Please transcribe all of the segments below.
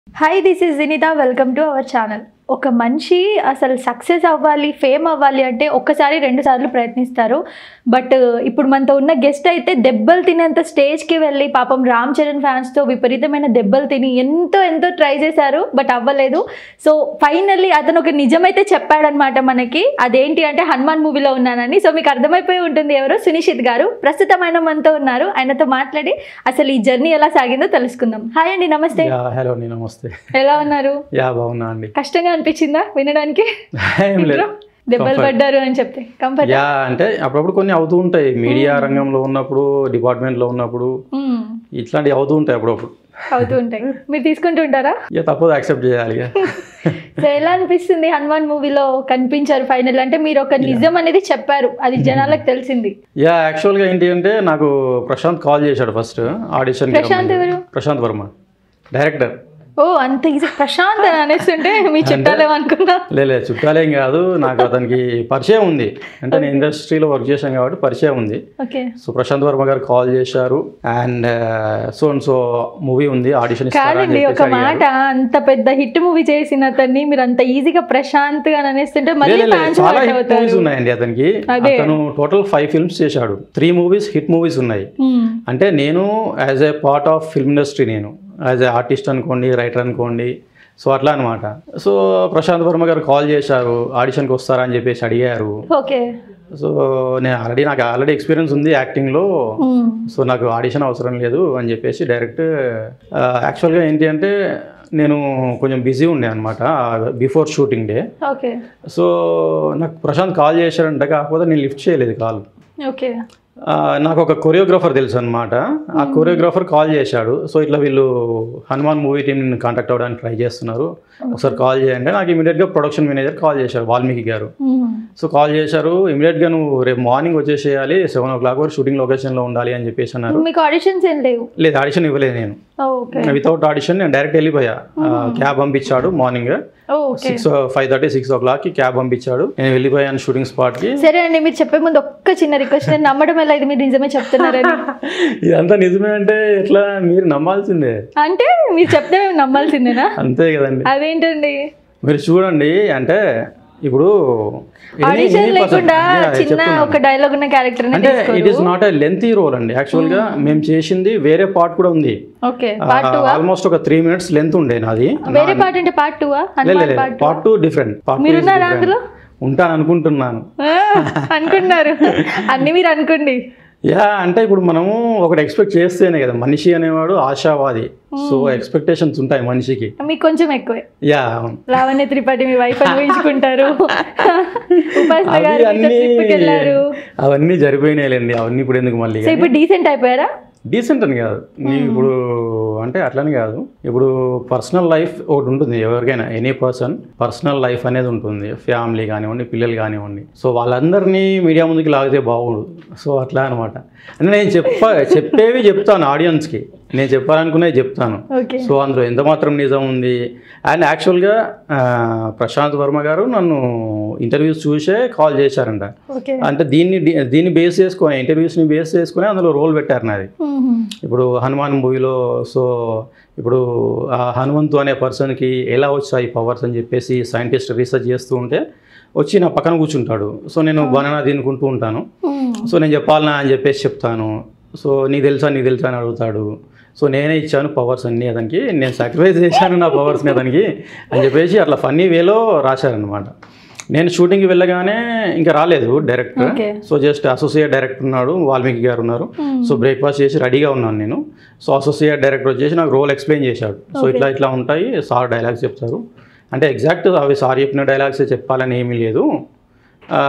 Hi this is Jinitha welcome to our channel ఒక మనిషి అసలు సక్సెస్ అవ్వాలి ఫేమ్ అవ్వాలి అంటే ఒక్కసారి రెండు సార్లు ప్రయత్నిస్తారు బట్ ఇప్పుడు మనతో ఉన్న గెస్ట్ అయితే దెబ్బలు తినేంత స్టేజ్కి వెళ్ళి పాపం రామ్ చరణ్ ఫ్యాన్స్తో విపరీతమైన దెబ్బలు తిని ఎంతో ఎంతో ట్రై చేశారు బట్ అవ్వలేదు సో ఫైనల్లీ అతను ఒక నిజమైతే చెప్పాడనమాట మనకి అదేంటి అంటే హనుమాన్ మూవీలో ఉన్నానని సో మీకు అర్థమైపోయి ఉంటుంది ఎవరు సునిషిత్ గారు ప్రస్తుతం ఆయన మనతో ఉన్నారు ఆయనతో మాట్లాడి అసలు ఈ జర్నీ ఎలా సాగిందో తెలుసుకుందాం హాయ్ అండి నమస్తే యా హలో అండి నమస్తే ఎలా ఉన్నారు యా బాగున్నా అండి కష్టంగా అనిపించిందా వినడానికి ఏం లేదు దెబ్బలు Comfort. పడ్డారు అని చెప్తే కంఫర్ట్ యా అంటే అప్పుడప్పుడు కొన్ని అవుతూ ఉంటాయి మీడియా రంగంలో ఉన్నప్పుడు డిపార్ట్మెంట్లో ఉన్నప్పుడు ఇట్లాంటివి అవుతూ ఉంటాయి అప్పుడప్పుడు అవుతూ ఉంటాయి మీరు తీసుకుంటూ ఉంటారా ఇక తప్పదు యాక్సెప్ట్ చేయాలి ఇక. సో ఎలా అనిపిస్తుంది హనుమాన్ మూవీలో కనిపించారు ఫైనల్ అంటే మీరు ఒక నిజం అనేది చెప్పారు అది జనాలకు తెలిసింది యా యాక్చువల్గా ఏంటి అంటే నాకు ప్రశాంత్ కాల్ చేశాడు ఫస్ట్ ఆడిషన్ ప్రశాంత్ ఎవరు? ప్రశాంత్ వర్మ డైరెక్టర్ ఓ అంత ఈజీ ప్రశాంత్ అని అనేస్తుంటే మీ చుట్టాలేమో అనుకున్నా లేదు చుట్టాలేం కాదు నాకు అతనికి పరిచయం ఉంది అంటే నేను ఇండస్ట్రీలో వర్క్ చేశాను కాబట్టి పరిచయం ఉంది okay so Prashanth Varma garu call చేశారు and so and so movie ఉంది ఆడిషన్ ఇస్తారా అని కాదండి ఒక చెప్పేసి అడిగారు. మాట అంత పెద్ద హిట్ మూవీ చేసిన అతన్ని మీరు అంత ఈజీగా ప్రశాంత్ గా అనేస్తుంటే మళ్ళీ లేదు, లేదు, ఫ్యాన్స్ చాలా హర్ట్ హిట్ అవుతారు మూవీస్ ఉన్నాయండి అతనికి అదే. అతను టోటల్ ఫైవ్ ఫిల్మ్స్ చేశాడు త్రీ మూవీస్ హిట్ మూవీస్ ఉన్నాయి Hmm. అంటే నేను as a part of film industry నేను యాజ్ ఏ ఆర్టిస్ట్ అనుకోండి రైటర్ అనుకోండి సో అట్లా అనమాట సో ప్రశాంత్ వర్మ గారు కాల్ చేశారు ఆడిషన్కి వస్తారా అని చెప్పేసి అడిగారు ఓకే సో నేను ఆల్రెడీ నాకు ఆల్రెడీ ఎక్స్పీరియన్స్ ఉంది యాక్టింగ్లో Hmm. సో నాకు ఆడిషన్ అవసరం లేదు అని చెప్పేసి డైరెక్ట్ యాక్చువల్గా ఏంటి అంటే నేను కొంచెం బిజీ ఉండే అనమాట before shooting day okay so నాకు ప్రశాంత్ కాల్ చేశాడంట కాకపోతే నేను లిఫ్ట్ చేయలేదు కాల్ ఓకే ఆ, నాకు ఒక కొరియోగ్రాఫర్ తెలుసు అనమాట ఆ కొరియోగ్రాఫర్ కాల్ చేశాడు సో ఇట్లా వీళ్ళు హనుమాన్ మూవీ టీం కాంటాక్ట్ అవ్వడానికి ట్రై చేస్తున్నారు ఒకసారి కాల్ చేయండి నాకు ఇమీడియట్గా ప్రొడక్షన్ మేనేజర్ కాల్ చేశారు వాల్మీకి గారు Hmm. సో కాల్ చేశారు ఇమీడియట్గా నువ్వు రేపు మార్నింగ్ వచ్చేసేయాలి సెవెన్ ఓ క్లాక్ వరకు షూటింగ్ లొకేషన్లో ఉండాలి అని చెప్పేసి అన్నారు మీకు ఆడిషన్స్ ఏం లేవు లేదు ఆడిషన్ ఇవ్వలేదు నేను ఓకే వితౌట్ ఆడిషన్ నేను డైరెక్ట్ వెళ్ళిపోయా క్యాబ్ పంపించాడు morning okay six five thirty six ఓ క్లాక్కి క్యాబ్ పంపించాడు నేను వెళ్ళిపోయాను షూటింగ్ స్పాట్కి సరే అండి మీరు చెప్పే ముందు ఒక్క చిన్న రిక్వెస్ట్ నేను నమ్మడం ఎలా ఇది మీరు నిజమే చెప్తున్నారని ఇదంతా నిజమే అంటే ఎట్లా మీరు నమ్మాల్సిందే అంటే మీరు చెప్తే మేము నమ్మాల్సిందేనా అంతే కదండి అదేంటండి మీరు చూడండి అంటే ఇప్పుడు ఇది ఆడిషన్ మీ person. లేకుండా Yeah, చిన్న చెప్తున్నాను. ఒక డైలాగ్ ఉన్న క్యారెక్టర్ అంటే it is not a lengthy role అండి యాక్చువల్ గా మేము చేసింది వేరే పార్ట్ కూడా ఉంది ఓకే పార్ట్ టూ ఆల్మోస్ట్ ఒక త్రీ మినిట్స్ లెంత్ ఉండే నాది వేరే పార్ట్ అంటే part two Hanuman part part two different part మీరు ఉన్నారా అందులో ఉంటాను అనుకుంటున్నాను అనుకున్నారు అన్ని మీరు అనుకోండి యా అంటే ఇప్పుడు మనము ఒకటి ఎక్స్పెక్ట్ చేస్తేనే కదా మనిషి అనేవాడు ఆశావాది సో ఎక్స్పెక్టేషన్స్ ఉంటాయి మనిషికి మీకు కొంచెం ఎక్కువే యా లావణ్య త్రిపాఠి మీ వైఫ్ ఊహించుకుంటారు ఉపాసన అవి గారు మీతో అన్నీ ట్రిప్కి వెళ్ళారు అవన్నీ జరిపోయినాయిలేండి అవన్నీ ఇప్పుడు ఎందుకు మళ్ళీ సో ఇప్పుడు డీసెంట్ అయిపోయారా డీసెంట్ అని కాదు నీ ఇప్పుడు అంటే అట్లని కాదు ఇప్పుడు పర్సనల్ లైఫ్ ఒకటి ఉంటుంది ఎవరికైనా ఎనీ పర్సన్ పర్సనల్ లైఫ్ అనేది ఉంటుంది ఫ్యామిలీ కానివ్వండి పిల్లలు కానివ్వండి సో వాళ్ళందరినీ మీడియా ముందుకు లాగితే బాగుండు సో అట్లా అనమాట అంటే నేను చెప్ప చెప్పేవి చెప్తాను ఆడియన్స్కి నేను చెప్పాలనుకునేది చెప్తాను ఓకే సో అందులో ఎంత మాత్రం నిజం ఉంది అండ్ యాక్చువల్గా ఆ, ప్రశాంత్ వర్మ గారు నన్ను ఇంటర్వ్యూస్ చూసే కాల్ చేశారంట ఓకే అంటే దీన్ని దీన్ని బేస్ చేసుకొని ఇంటర్వ్యూస్ని బేస్ చేసుకొని అందులో రోల్ పెట్టారు నాది ఇప్పుడు హనుమాన్ మూవీలో సో ఇప్పుడు ఆ హనుమంతు అనే పర్సన్కి ఎలా వచ్చాయి పవర్స్ అని చెప్పేసి సైంటిస్ట్ రీసెర్చ్ చేస్తూ ఉంటే వచ్చి నా పక్కన కూర్చుంటాడు సో నేను బనానా తినుకుంటూ ఉంటాను సో నేను చెప్పాలనా అని చెప్పేసి చెప్తాను సో నీకు తెలుసా నీకు తెలుసా అని అడుగుతాడు సో నేనే ఇచ్చాను పవర్స్ అన్నీ అతనికి నేను సాక్రిఫైస్ చేశాను నా పవర్స్ని అతనికి అని చెప్పేసి అట్లా ఫన్నీ వేలో రాశారనమాట నేను షూటింగ్కి వెళ్ళగానే ఇంకా రాలేదు director okay so just associate director ఉన్నాడు వాల్మీకి గారు ఉన్నారు సో బ్రేక్ఫాస్ట్ చేసి రెడీగా ఉన్నాను నేను సో అసోసియేట్ డైరెక్టర్ వచ్చేసి నాకు రోల్ ఎక్స్ప్లెయిన్ చేశాడు సో ఇట్లా ఇట్లా ఉంటాయి సార్ డైలాగ్స్ చెప్తారు అంటే ఎగ్జాక్ట్ అవి సార్ చెప్పిన డైలాగ్సే చెప్పాలని ఏమీ లేదు ఆ,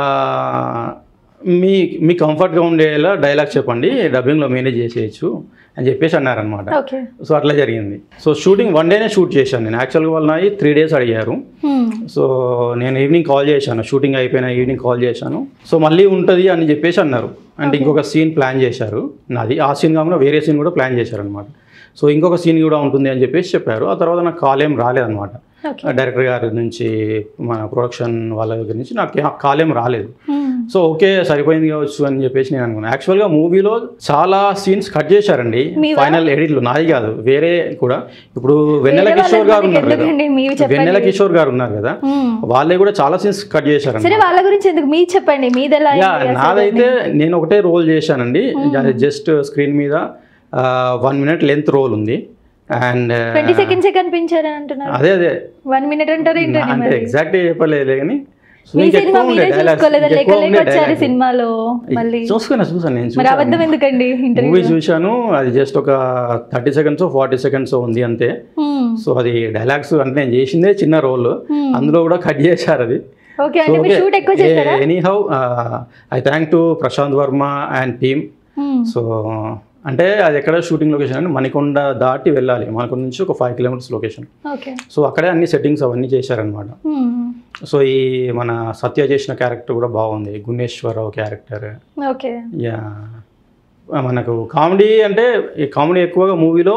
మీ మీ కంఫర్ట్గా ఉండేలా డైలాగ్ చెప్పండి డబ్బింగ్లో మేనేజ్ చేసేయచ్చు అని చెప్పేసి అన్నారనమాట ఓకే సో అట్లా జరిగింది సో షూటింగ్ వన్ డేనే షూట్ చేశాను నేను యాక్చువల్గా వాళ్ళు నాయి త్రీ డేస్ అడిగారు సో నేను ఈవినింగ్ కాల్ చేశాను షూటింగ్ అయిపోయిన ఈవినింగ్ కాల్ చేశాను సో మళ్ళీ ఉంటుంది అని చెప్పేసి అన్నారు అంటే ఇంకొక సీన్ ప్లాన్ చేశారు నాది ఆ సీన్ కాకుండా వేరే సీన్ కూడా ప్లాన్ చేశారు అనమాట సో ఇంకొక సీన్ కూడా ఉంటుంది అని చెప్పేసి చెప్పారు ఆ తర్వాత నాకు కాల్ ఏం రాలేదన్నమాట ఓకే డైరెక్టర్ గారి నుంచి మన ప్రొడక్షన్ వాళ్ళ దగ్గర నుంచి నాకు కాల్ ఏం రాలేదు మ్మ్. సో ఓకే సరిపోయింది కావచ్చు అని చెప్పేసి నేను అనుకున్నాను యాక్చువల్గా మూవీలో చాలా సీన్స్ కట్ చేశారండి మీవా? ఫైనల్ ఎడిట్లు నాది కాదు వేరే కూడా ఇప్పుడు వెన్నెల వేరే కిషోర్ గారు వాళ్ళకి ఉన్నారు కదా ఎందుకండి మీవి చెప్పండి వెన్నెల కిషోర్ గారు ఉన్నారు కదా మ్మ్. వాళ్ళే కూడా చాలా సీన్స్ కట్ చేశారండి సరే వాళ్ళ గురించి ఎందుకు మీరు చెప్పండి మీది ఎలా యా అయింది అసలు? నాదైతే నేను ఒకటే రోల్ చేశానండి జస్ట్ స్క్రీన్ మీద వన్ మినిట్ లెంత్ రోల్ ఉంది అండ్ ట్వంటీ సెకండ్స్ కనిపించారని అంటున్నారు అదే అదే వన్ మినిట్ అంటారు ఏంటండి అంటే మరి ఎగ్జాక్ట్ చెప్పలేదు కానీ so మీ ఇంకా సినిమా ఎక్కువ ఉండే మీరే dialogues, చూసుకోలేదా ఇంకా లేక ఎక్కువ లేక ఉండే వచ్చారు dialogues. సినిమాలో మళ్ళీ చూసుకున్నా చూసాను నేను మరి చూసాను అబద్ధం ఎందుకండి ఇంటర్వ్యూ మూవీ చూశాను అది జస్ట్ ఒక థర్టీ సెకండ్స్ ఫార్టీ సెకండ్స్ ఉంది అంతే సో అది డైలాగ్స్ అంటే నేను చేసిందే చిన్న రోల్ అందులో కూడా కట్ చేశారు అది ఓకే అంటే మీరు షూట్ ఎక్కువ చేశారా anyhow I thank to Prashant Varma and team hmm. So అంటే అది ఎక్కడ షూటింగ్ లొకేషన్ అంటే మణికొండ దాటి వెళ్ళాలి మణికొండ నుంచి ఒక five kilometres location okay so అక్కడే అన్ని సెట్టింగ్స్ అవన్నీ చేశారనమాట మ్మ్. సో ఈ మన సత్య చేసిన క్యారెక్టర్ కూడా బాగుంది గుణేశ్వరరావు క్యారెక్టర్ ఓకే యా మనకు కామెడీ అంటే ఈ కామెడీ ఎక్కువగా మూవీలో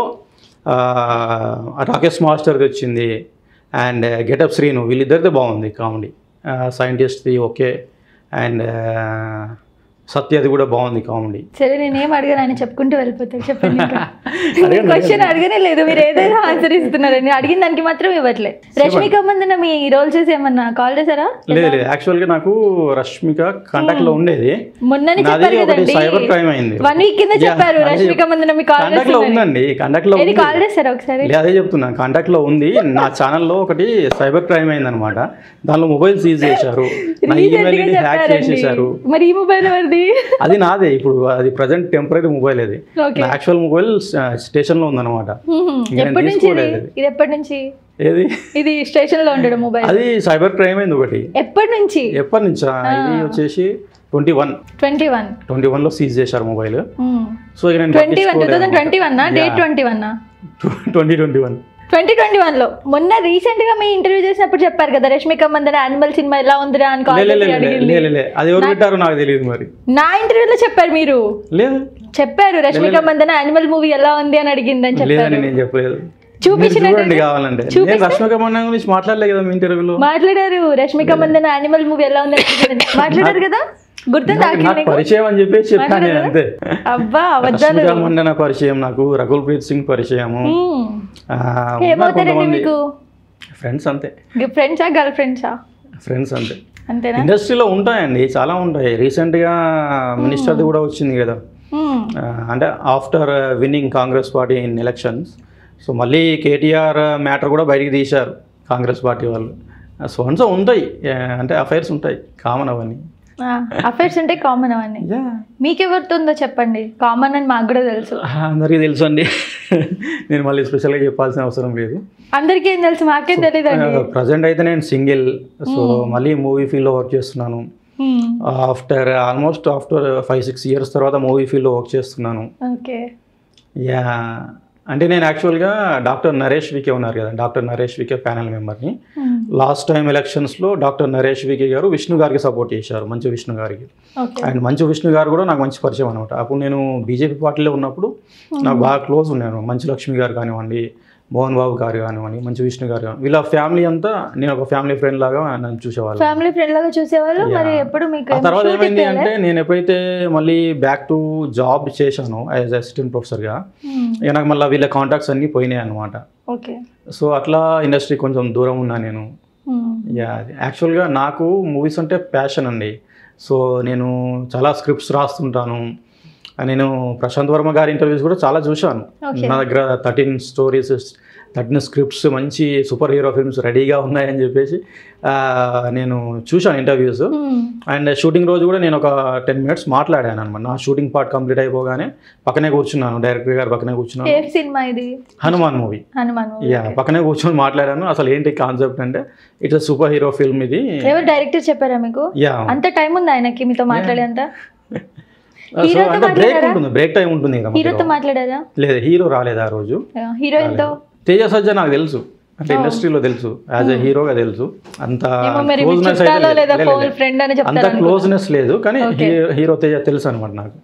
రాకేష్ మాస్టర్ది వచ్చింది అండ్ గెటప్ శ్రీను వీళ్ళిద్దరిదే బాగుంది కామెడీ సైంటిస్ట్ది ఓకే అండ్ సత్యది కూడా బాగుంది కామెడీ సరే నేను ఏం అడిగాను ఆయన చెప్పుకుంటూ వెళ్ళిపోతాను చెప్పండి ఇంకా. అడగండి, క్వశ్చన్ అడగనే లేదు మీరు ఏదైనా ఆన్సర్ ఇస్తున్నారండి అడిగిన దానికి మాత్రం ఇవ్వట్లేదు రష్మిక మందన మీ రోల్ చేసి ఏమన్నా కాల్ చేశారా లేదు లేదు యాక్చువల్గా నాకు రష్మిక కాంటాక్ట్లో ఉండేది మొన్ననే నాది చెప్పారు ఒకటి కదండి సైబర్ క్రైమ్ అయింది వన్ వీక్ కింద Yeah, చెప్పారు అదే రష్మిక చెప్- మందన మీ కాల్ కాంటాక్ట్ లో ఉందండి కాంటాక్ట్ లో ఏది ఉంది కాల్ చేస్తారా ఒకసారి లే, అదే చెప్తున్నాను కాంటాక్ట్ లో ఉంది నా ఛానల్లో ఒకటి సైబర్ క్రైమ్ అయింది అనమాట దానిలో మొబైల్ సీజ్ చేశారు నా Recent ఈమెయిల్ గా హ్యాక్ చెప్పారండి. చేసేసారు మరి ఈ మొబైల్ ఎవరిది అది నాదే ఇప్పుడు అది ప్రజెంట్ టెంపరీ మొబైల్ అది ఓకే నా యాక్చువల్ మొబైల్ స్టేషన్ లో ఉందన్నమాట ఇంకా నేను ఎప్పటి నుంచి ఇది తీసుకోలేదు. ఇది ఎప్పటి నుంచి ఏది ఇది స్టేషన్ లో ఉండడం మొబైల్ అది సైబర్ క్రైమ్ అయింది ఒకటి ఎప్పటి నుంచి ఎప్పటి నుంచా ఇది వచ్చేసి twenty one twenty one twenty one లో సీజ్ చేశారు మొబైల్ సో ఇక నేను twenty one two thousand twenty one date twenty one twenty twenty one twenty twenty one లో మొన్న రీసెంట్ గా మీ ఇంటర్వ్యూ చేసినప్పుడు చెప్పారు కదా రష్మిక మందన యానిమల్ సినిమా ఎలా ఉందిరా అని కాల్ చేసి అడిగింది అది ఎవరు పెట్టారో నాకు తెలియదు మరి నా ఇంటర్వ్యూలో చెప్పారు మీరు లేదు చెప్పారు రష్మిక మందన యానిమల్ మూవీ ఎలా ఉంది అని అడిగింది అని చెప్పారు లేదని నేను చెప్పలేదు చూపించినట్టు మీరు చూడండి కావాలంటే నేను రష్మిక మండలం గురించి మాట్లాడలే కదా మీ ఇంటర్వ్యూలో మాట్లాడారు రష్మిక మందన యానిమల్ మూవీ ఎలా ఉంది అని అడిగింది. మాట్లాడారు కదా గుర్తుందా నాకు అఖిల్ నీకు పరిచయం అని చెప్పేసి చెప్పాను నేను అంతే అబ్బా అబద్ధాలు రష్మిక మండన పరిచయం నాకు రకుల్ ప్రీత్ సింగ్ పరిచయము హ్మ్. ఆ, ఏమవుతారండి మీకు ఫ్రెండ్స్ అంతే ఫ్రెండ్సా గర్ల్ ఫ్రెండ్సా ఫ్రెండ్స్ అంతే అంతేనా ఇండస్ట్రీలో ఉంటాయండి చాలా ఉంటాయి రీసెంట్గా మినిస్టర్ది కూడా వచ్చింది కదా హ్మ్. ఆ, అంటే after winning Congress party in elections so మళ్ళీ కేటీఆర్ మ్యాటర్ కూడా బయటికి తీశారు కాంగ్రెస్ పార్టీ వాళ్ళు సో అండ్ సో ఉంటాయి ఆ, అంటే అఫైర్స్ ఉంటాయి కామన్ అవన్నీ అఫైర్స్ ఉంటే కామన్ అవన్నీ మీకెవరితో ఉందో చెప్పండి కామన్ అని మాకు కూడా తెలుసు అందరికీ తెలుసు అండి నేను మళ్ళీ స్పెషల్గా చెప్పాల్సిన అవసరం లేదు అందరికీ ఏం తెలుసు మాకేం తెలియదండి ప్రజెంట్ అయితే నేను సింగిల్ సో మళ్ళీ మూవీ ఫీల్డ్లో వర్క్ చేస్తున్నాను after almost after five six years తర్వాత మూవీ ఫీల్డ్లో వర్క్ చేస్తున్నాను ఓకే యా అంటే నేను యాక్చువల్గా డాక్టర్ నరేష్ వికే ఉన్నారు కదా డాక్టర్ నరేష్ వికే ప్యానల్ మెంబర్ని లాస్ట్ టైం ఎలక్షన్స్లో డాక్టర్ నరేష్ వికే గారు విష్ణు గారికి సపోర్ట్ చేశారు మంచు విష్ణు గారికి ఓకే అండ్ మంచు విష్ణు గారు కూడా నాకు మంచి పరిచయం అనమాట అప్పుడు నేను బీజేపీ పార్టీలో ఉన్నప్పుడు నాకు బాగా క్లోజ్ ఉన్నాను మంచు లక్ష్మి గారు కానివ్వండి మోహన్ బాబు గారు కానివ్వండి మంచు విష్ణు గారు కానివ్వండి. వీళ్ళ ఫ్యామిలీ అంతా నేను ఒక ఫ్యామిలీ ఫ్రెండ్ లాగా నన్ను చూసేవాళ్ళు ఫ్యామిలీ ఫ్రెండ్ లాగా చూసేవాళ్ళు మరి ఎప్పుడు మీకు ఆ ఏం తర్వాత shoot ఏమైంది ఇప్పించాలా? అంటే నేను ఎప్పుడైతే మళ్ళీ బ్యాక్ టు జాబ్ చేశాను యాజ్ అసిస్టెంట్ ప్రొఫెసర్గా Hmm. ఇక నాకు మళ్ళీ వీళ్ళ కాంటాక్ట్స్ అన్నీ పోయినాయి అనమాట ఓకే సో అట్లా ఇండస్ట్రీ కొంచెం దూరం ఉన్నా నేను Hmm. యా యాక్చువల్గా నాకు మూవీస్ అంటే ప్యాషన్ అండి సో నేను చాలా స్క్రిప్ట్స్ రాస్తుంటాను నేను ప్రశాంత్ వర్మ గారి ఇంటర్వ్యూస్ కూడా చాలా చూశాను Okay. నా దగ్గర థర్టీన్ స్టోరీస్ థర్టీన్ స్క్రిప్ట్స్ మంచి సూపర్ హీరో ఫిల్మ్స్ రెడీగా ఉన్నాయని చెప్పేసి ఆ, నేను చూశాను ఇంటర్వ్యూస్ Hmm. అండ్ షూటింగ్ రోజు కూడా నేను ఒక టెన్ మినిట్స్ మాట్లాడాను అనమాట నా షూటింగ్ పార్ట్ కంప్లీట్ అయిపోగానే పక్కనే కూర్చున్నాను డైరెక్టర్ గారు పక్కనే కూర్చున్నాను ఏ సినిమా ఇది Hanuman movie Hanuman movie. Yeah పక్కనే కూర్చొని మాట్లాడాను అసలు ఏంటి కాన్సెప్ట్ అంటే ఇట్స్ సూపర్ హీరో ఫిల్మ్ ఇది ఎవరు డైరెక్టర్ చెప్పారా మీకు యా అంత టైం ఉంది ఆయనకి మీతో మాట్లాడేంత సో హీరోతో అంటే బ్రేక్ మాట్లాడారా? ఉంటుంది బ్రేక్ టైం ఉంటుంది కదా హీరోతో మధ్యలో. మాట్లాడారా లేదు హీరో రాలేదు ఆ రోజు హీరోయిన్ తో తేజ సజ్జ నాకు తెలుసు అంటే ఇండస్ట్రీలో తెలుసు యాజ్ ఎ హీరోగా తెలుసు అంత ఏమో మరి మీ క్లోజ్నెస్ చుట్టాలో లేదా అయితే ఫోన్ ఫ్రెండ్ అని అంత చెప్తారు క్లోజ్నెస్ లేదు కానీ హీ- హీరో తేజ తెలుసు అనమాట నాకు Hmm.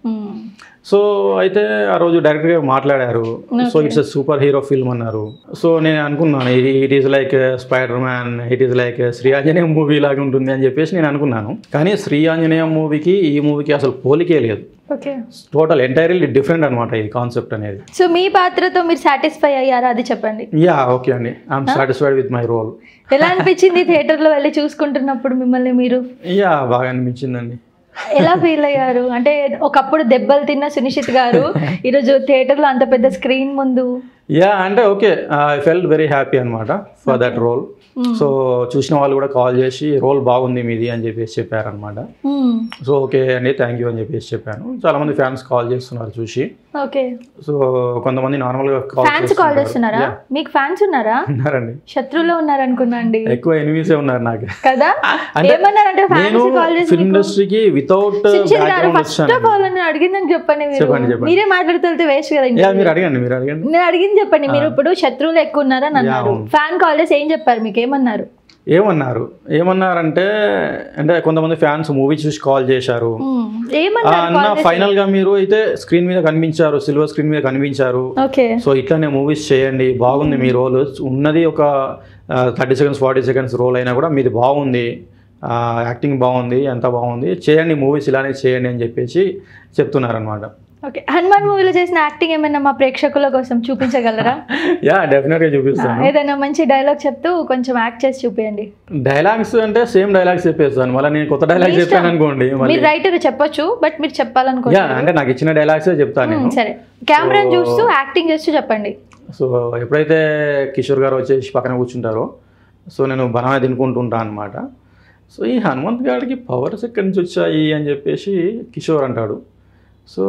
సో అయితే ఆ రోజు డైరెక్ట్గా మాట్లాడారు so it's a super hero film అన్నారు సో నేను అనుకున్నాను ఇది it is like Spiderman it is like Shri Anjaneya movie లాగా ఉంటుంది అని చెప్పేసి నేను అనుకున్నాను కానీ శ్రీ ఆంజనేయ మూవీకి ఈ మూవీకి అసలు పోలికే లేదు ఓకే టోటల్ ఎంటైర్లీ డిఫరెంట్ అనమాట ఇది కాన్సెప్ట్ అనేది సో మీ పాత్రతో మీరు సాటిస్ఫై అయ్యారా అది చెప్పండి యా ఓకే అండి I'm satisfied with my role ఎలా అనిపించింది థియేటర్లో వెళ్ళి చూసుకుంటున్నప్పుడు మిమ్మల్ని మీరు యా బాగా అనిపించిందండి ఎలా ఫీల్ అయ్యారు అంటే ఒకప్పుడు దెబ్బలు తిన్న సునిశ్చిత్ గారు ఈరోజు థియేటర్లో అంత పెద్ద స్క్రీన్ ముందు యా అంటే okay I felt very happy అనమాట ఫర్ దట్ రోల్ సో చూసిన వాళ్ళు కూడా కాల్ చేసి రోల్ బాగుంది మీది అని చెప్పేసి చెప్పారనమాట మ్మ్. సో ఓకే అండి థ్యాంక్ యూ అని చెప్పేసి చెప్పాను చాలా మంది ఫ్యాన్స్ కాల్ చేస్తున్నారు చూసి ఓకే సో కొంతమంది నార్మల్గా కాల్ ఫ్యాన్స్ కాల్ చేస్తున్నారా మీకు ఫ్యాన్స్ ఉన్నారా ఉన్నారండి శత్రువులో ఉన్నారు అనుకున్నా అండి ఎక్కువ ఎనిమిసే ఉన్నారు నాకు కదా అంటే ఏమన్నారంటే నేను ఫ్యాన్స్ కాల్ చేసి ఫిల్మ్ ఇండస్ట్రీకి without Suchith garu background first వచ్చాను ఆఫ్ ఆల్ అని అడిగిందని చెప్పండి మీరు చెప్పండి, చెప్పండి. మీరే మాట్లాడుతూ వేస్ట్ కదా యా interview. మీరు అడగండి మీరు అడగండి నేను అడిగింది చెప్పండి మీరు ఇప్పుడు శత్రువులు ఎక్కువ ఉన్నారని అన్నారు అవును. ఫ్యాన్ కాల్ చేసి ఏం చెప్పారు మీకు ఏమన్నారు ఏమన్నారు ఏమన్నారంటే అంటే కొంతమంది ఫ్యాన్స్ మూవీ చూసి కాల్ చేశారు మ్మ్. ఆ, ఏమన్నారు అన్న ఫైనల్ గా మీరు అయితే స్క్రీన్ మీద కనిపించారు సిల్వర్ స్క్రీన్ మీద కనిపించారు ఓకే సో ఇట్లానే మూవీస్ చేయండి బాగుంది మీ రోల్ ఉన్నది ఒక thirty seconds forty seconds role అయినా కూడా మీది బాగుంది యాక్టింగ్ బాగుంది అంతా బాగుంది చేయండి మూవీస్ ఇలానే చేయండి అని చెప్పేసి చెప్తున్నారనమాట ఓకే హనుమాన్ మూవీలో చేసిన యాక్టింగ్ ఏమైనా మా ప్రేక్షకుల కోసం చూపించగలరా యా డెఫినెట్గా చూపిస్తాను ఏదైనా మంచి డైలాగ్ చెప్తూ కొంచెం యాక్ట్ చేసి చూపించండి డైలాగ్స్ అంటే సేమ్ డైలాగ్స్ చెప్పేస్తాను మళ్ళీ నేను కొత్త డైలాగ్ చెప్పాను అనుకోండి మళ్ళీ మీరు రైటర్ చెప్పొచ్చు బట్ మీరు యా చెప్పాలనుకుంటున్నారు అంటే నాకు ఇచ్చిన డైలాగ్సే చెప్తాను నేను మ్మ్, సరే కెమెరాని చూస్తూ యాక్టింగ్ చేస్తూ చెప్పండి సో ఎప్పుడైతే కిషోర్ గారు వచ్చేసి పక్కన కూర్చుంటారో సో నేను బనానా తినుకుంటుంటాను అనమాట సో ఈ హనుమంత్ గారికి పవర్స్ ఎక్కడి నుంచి వచ్చాయి అని చెప్పేసి కిషోర్ అంటాడు సో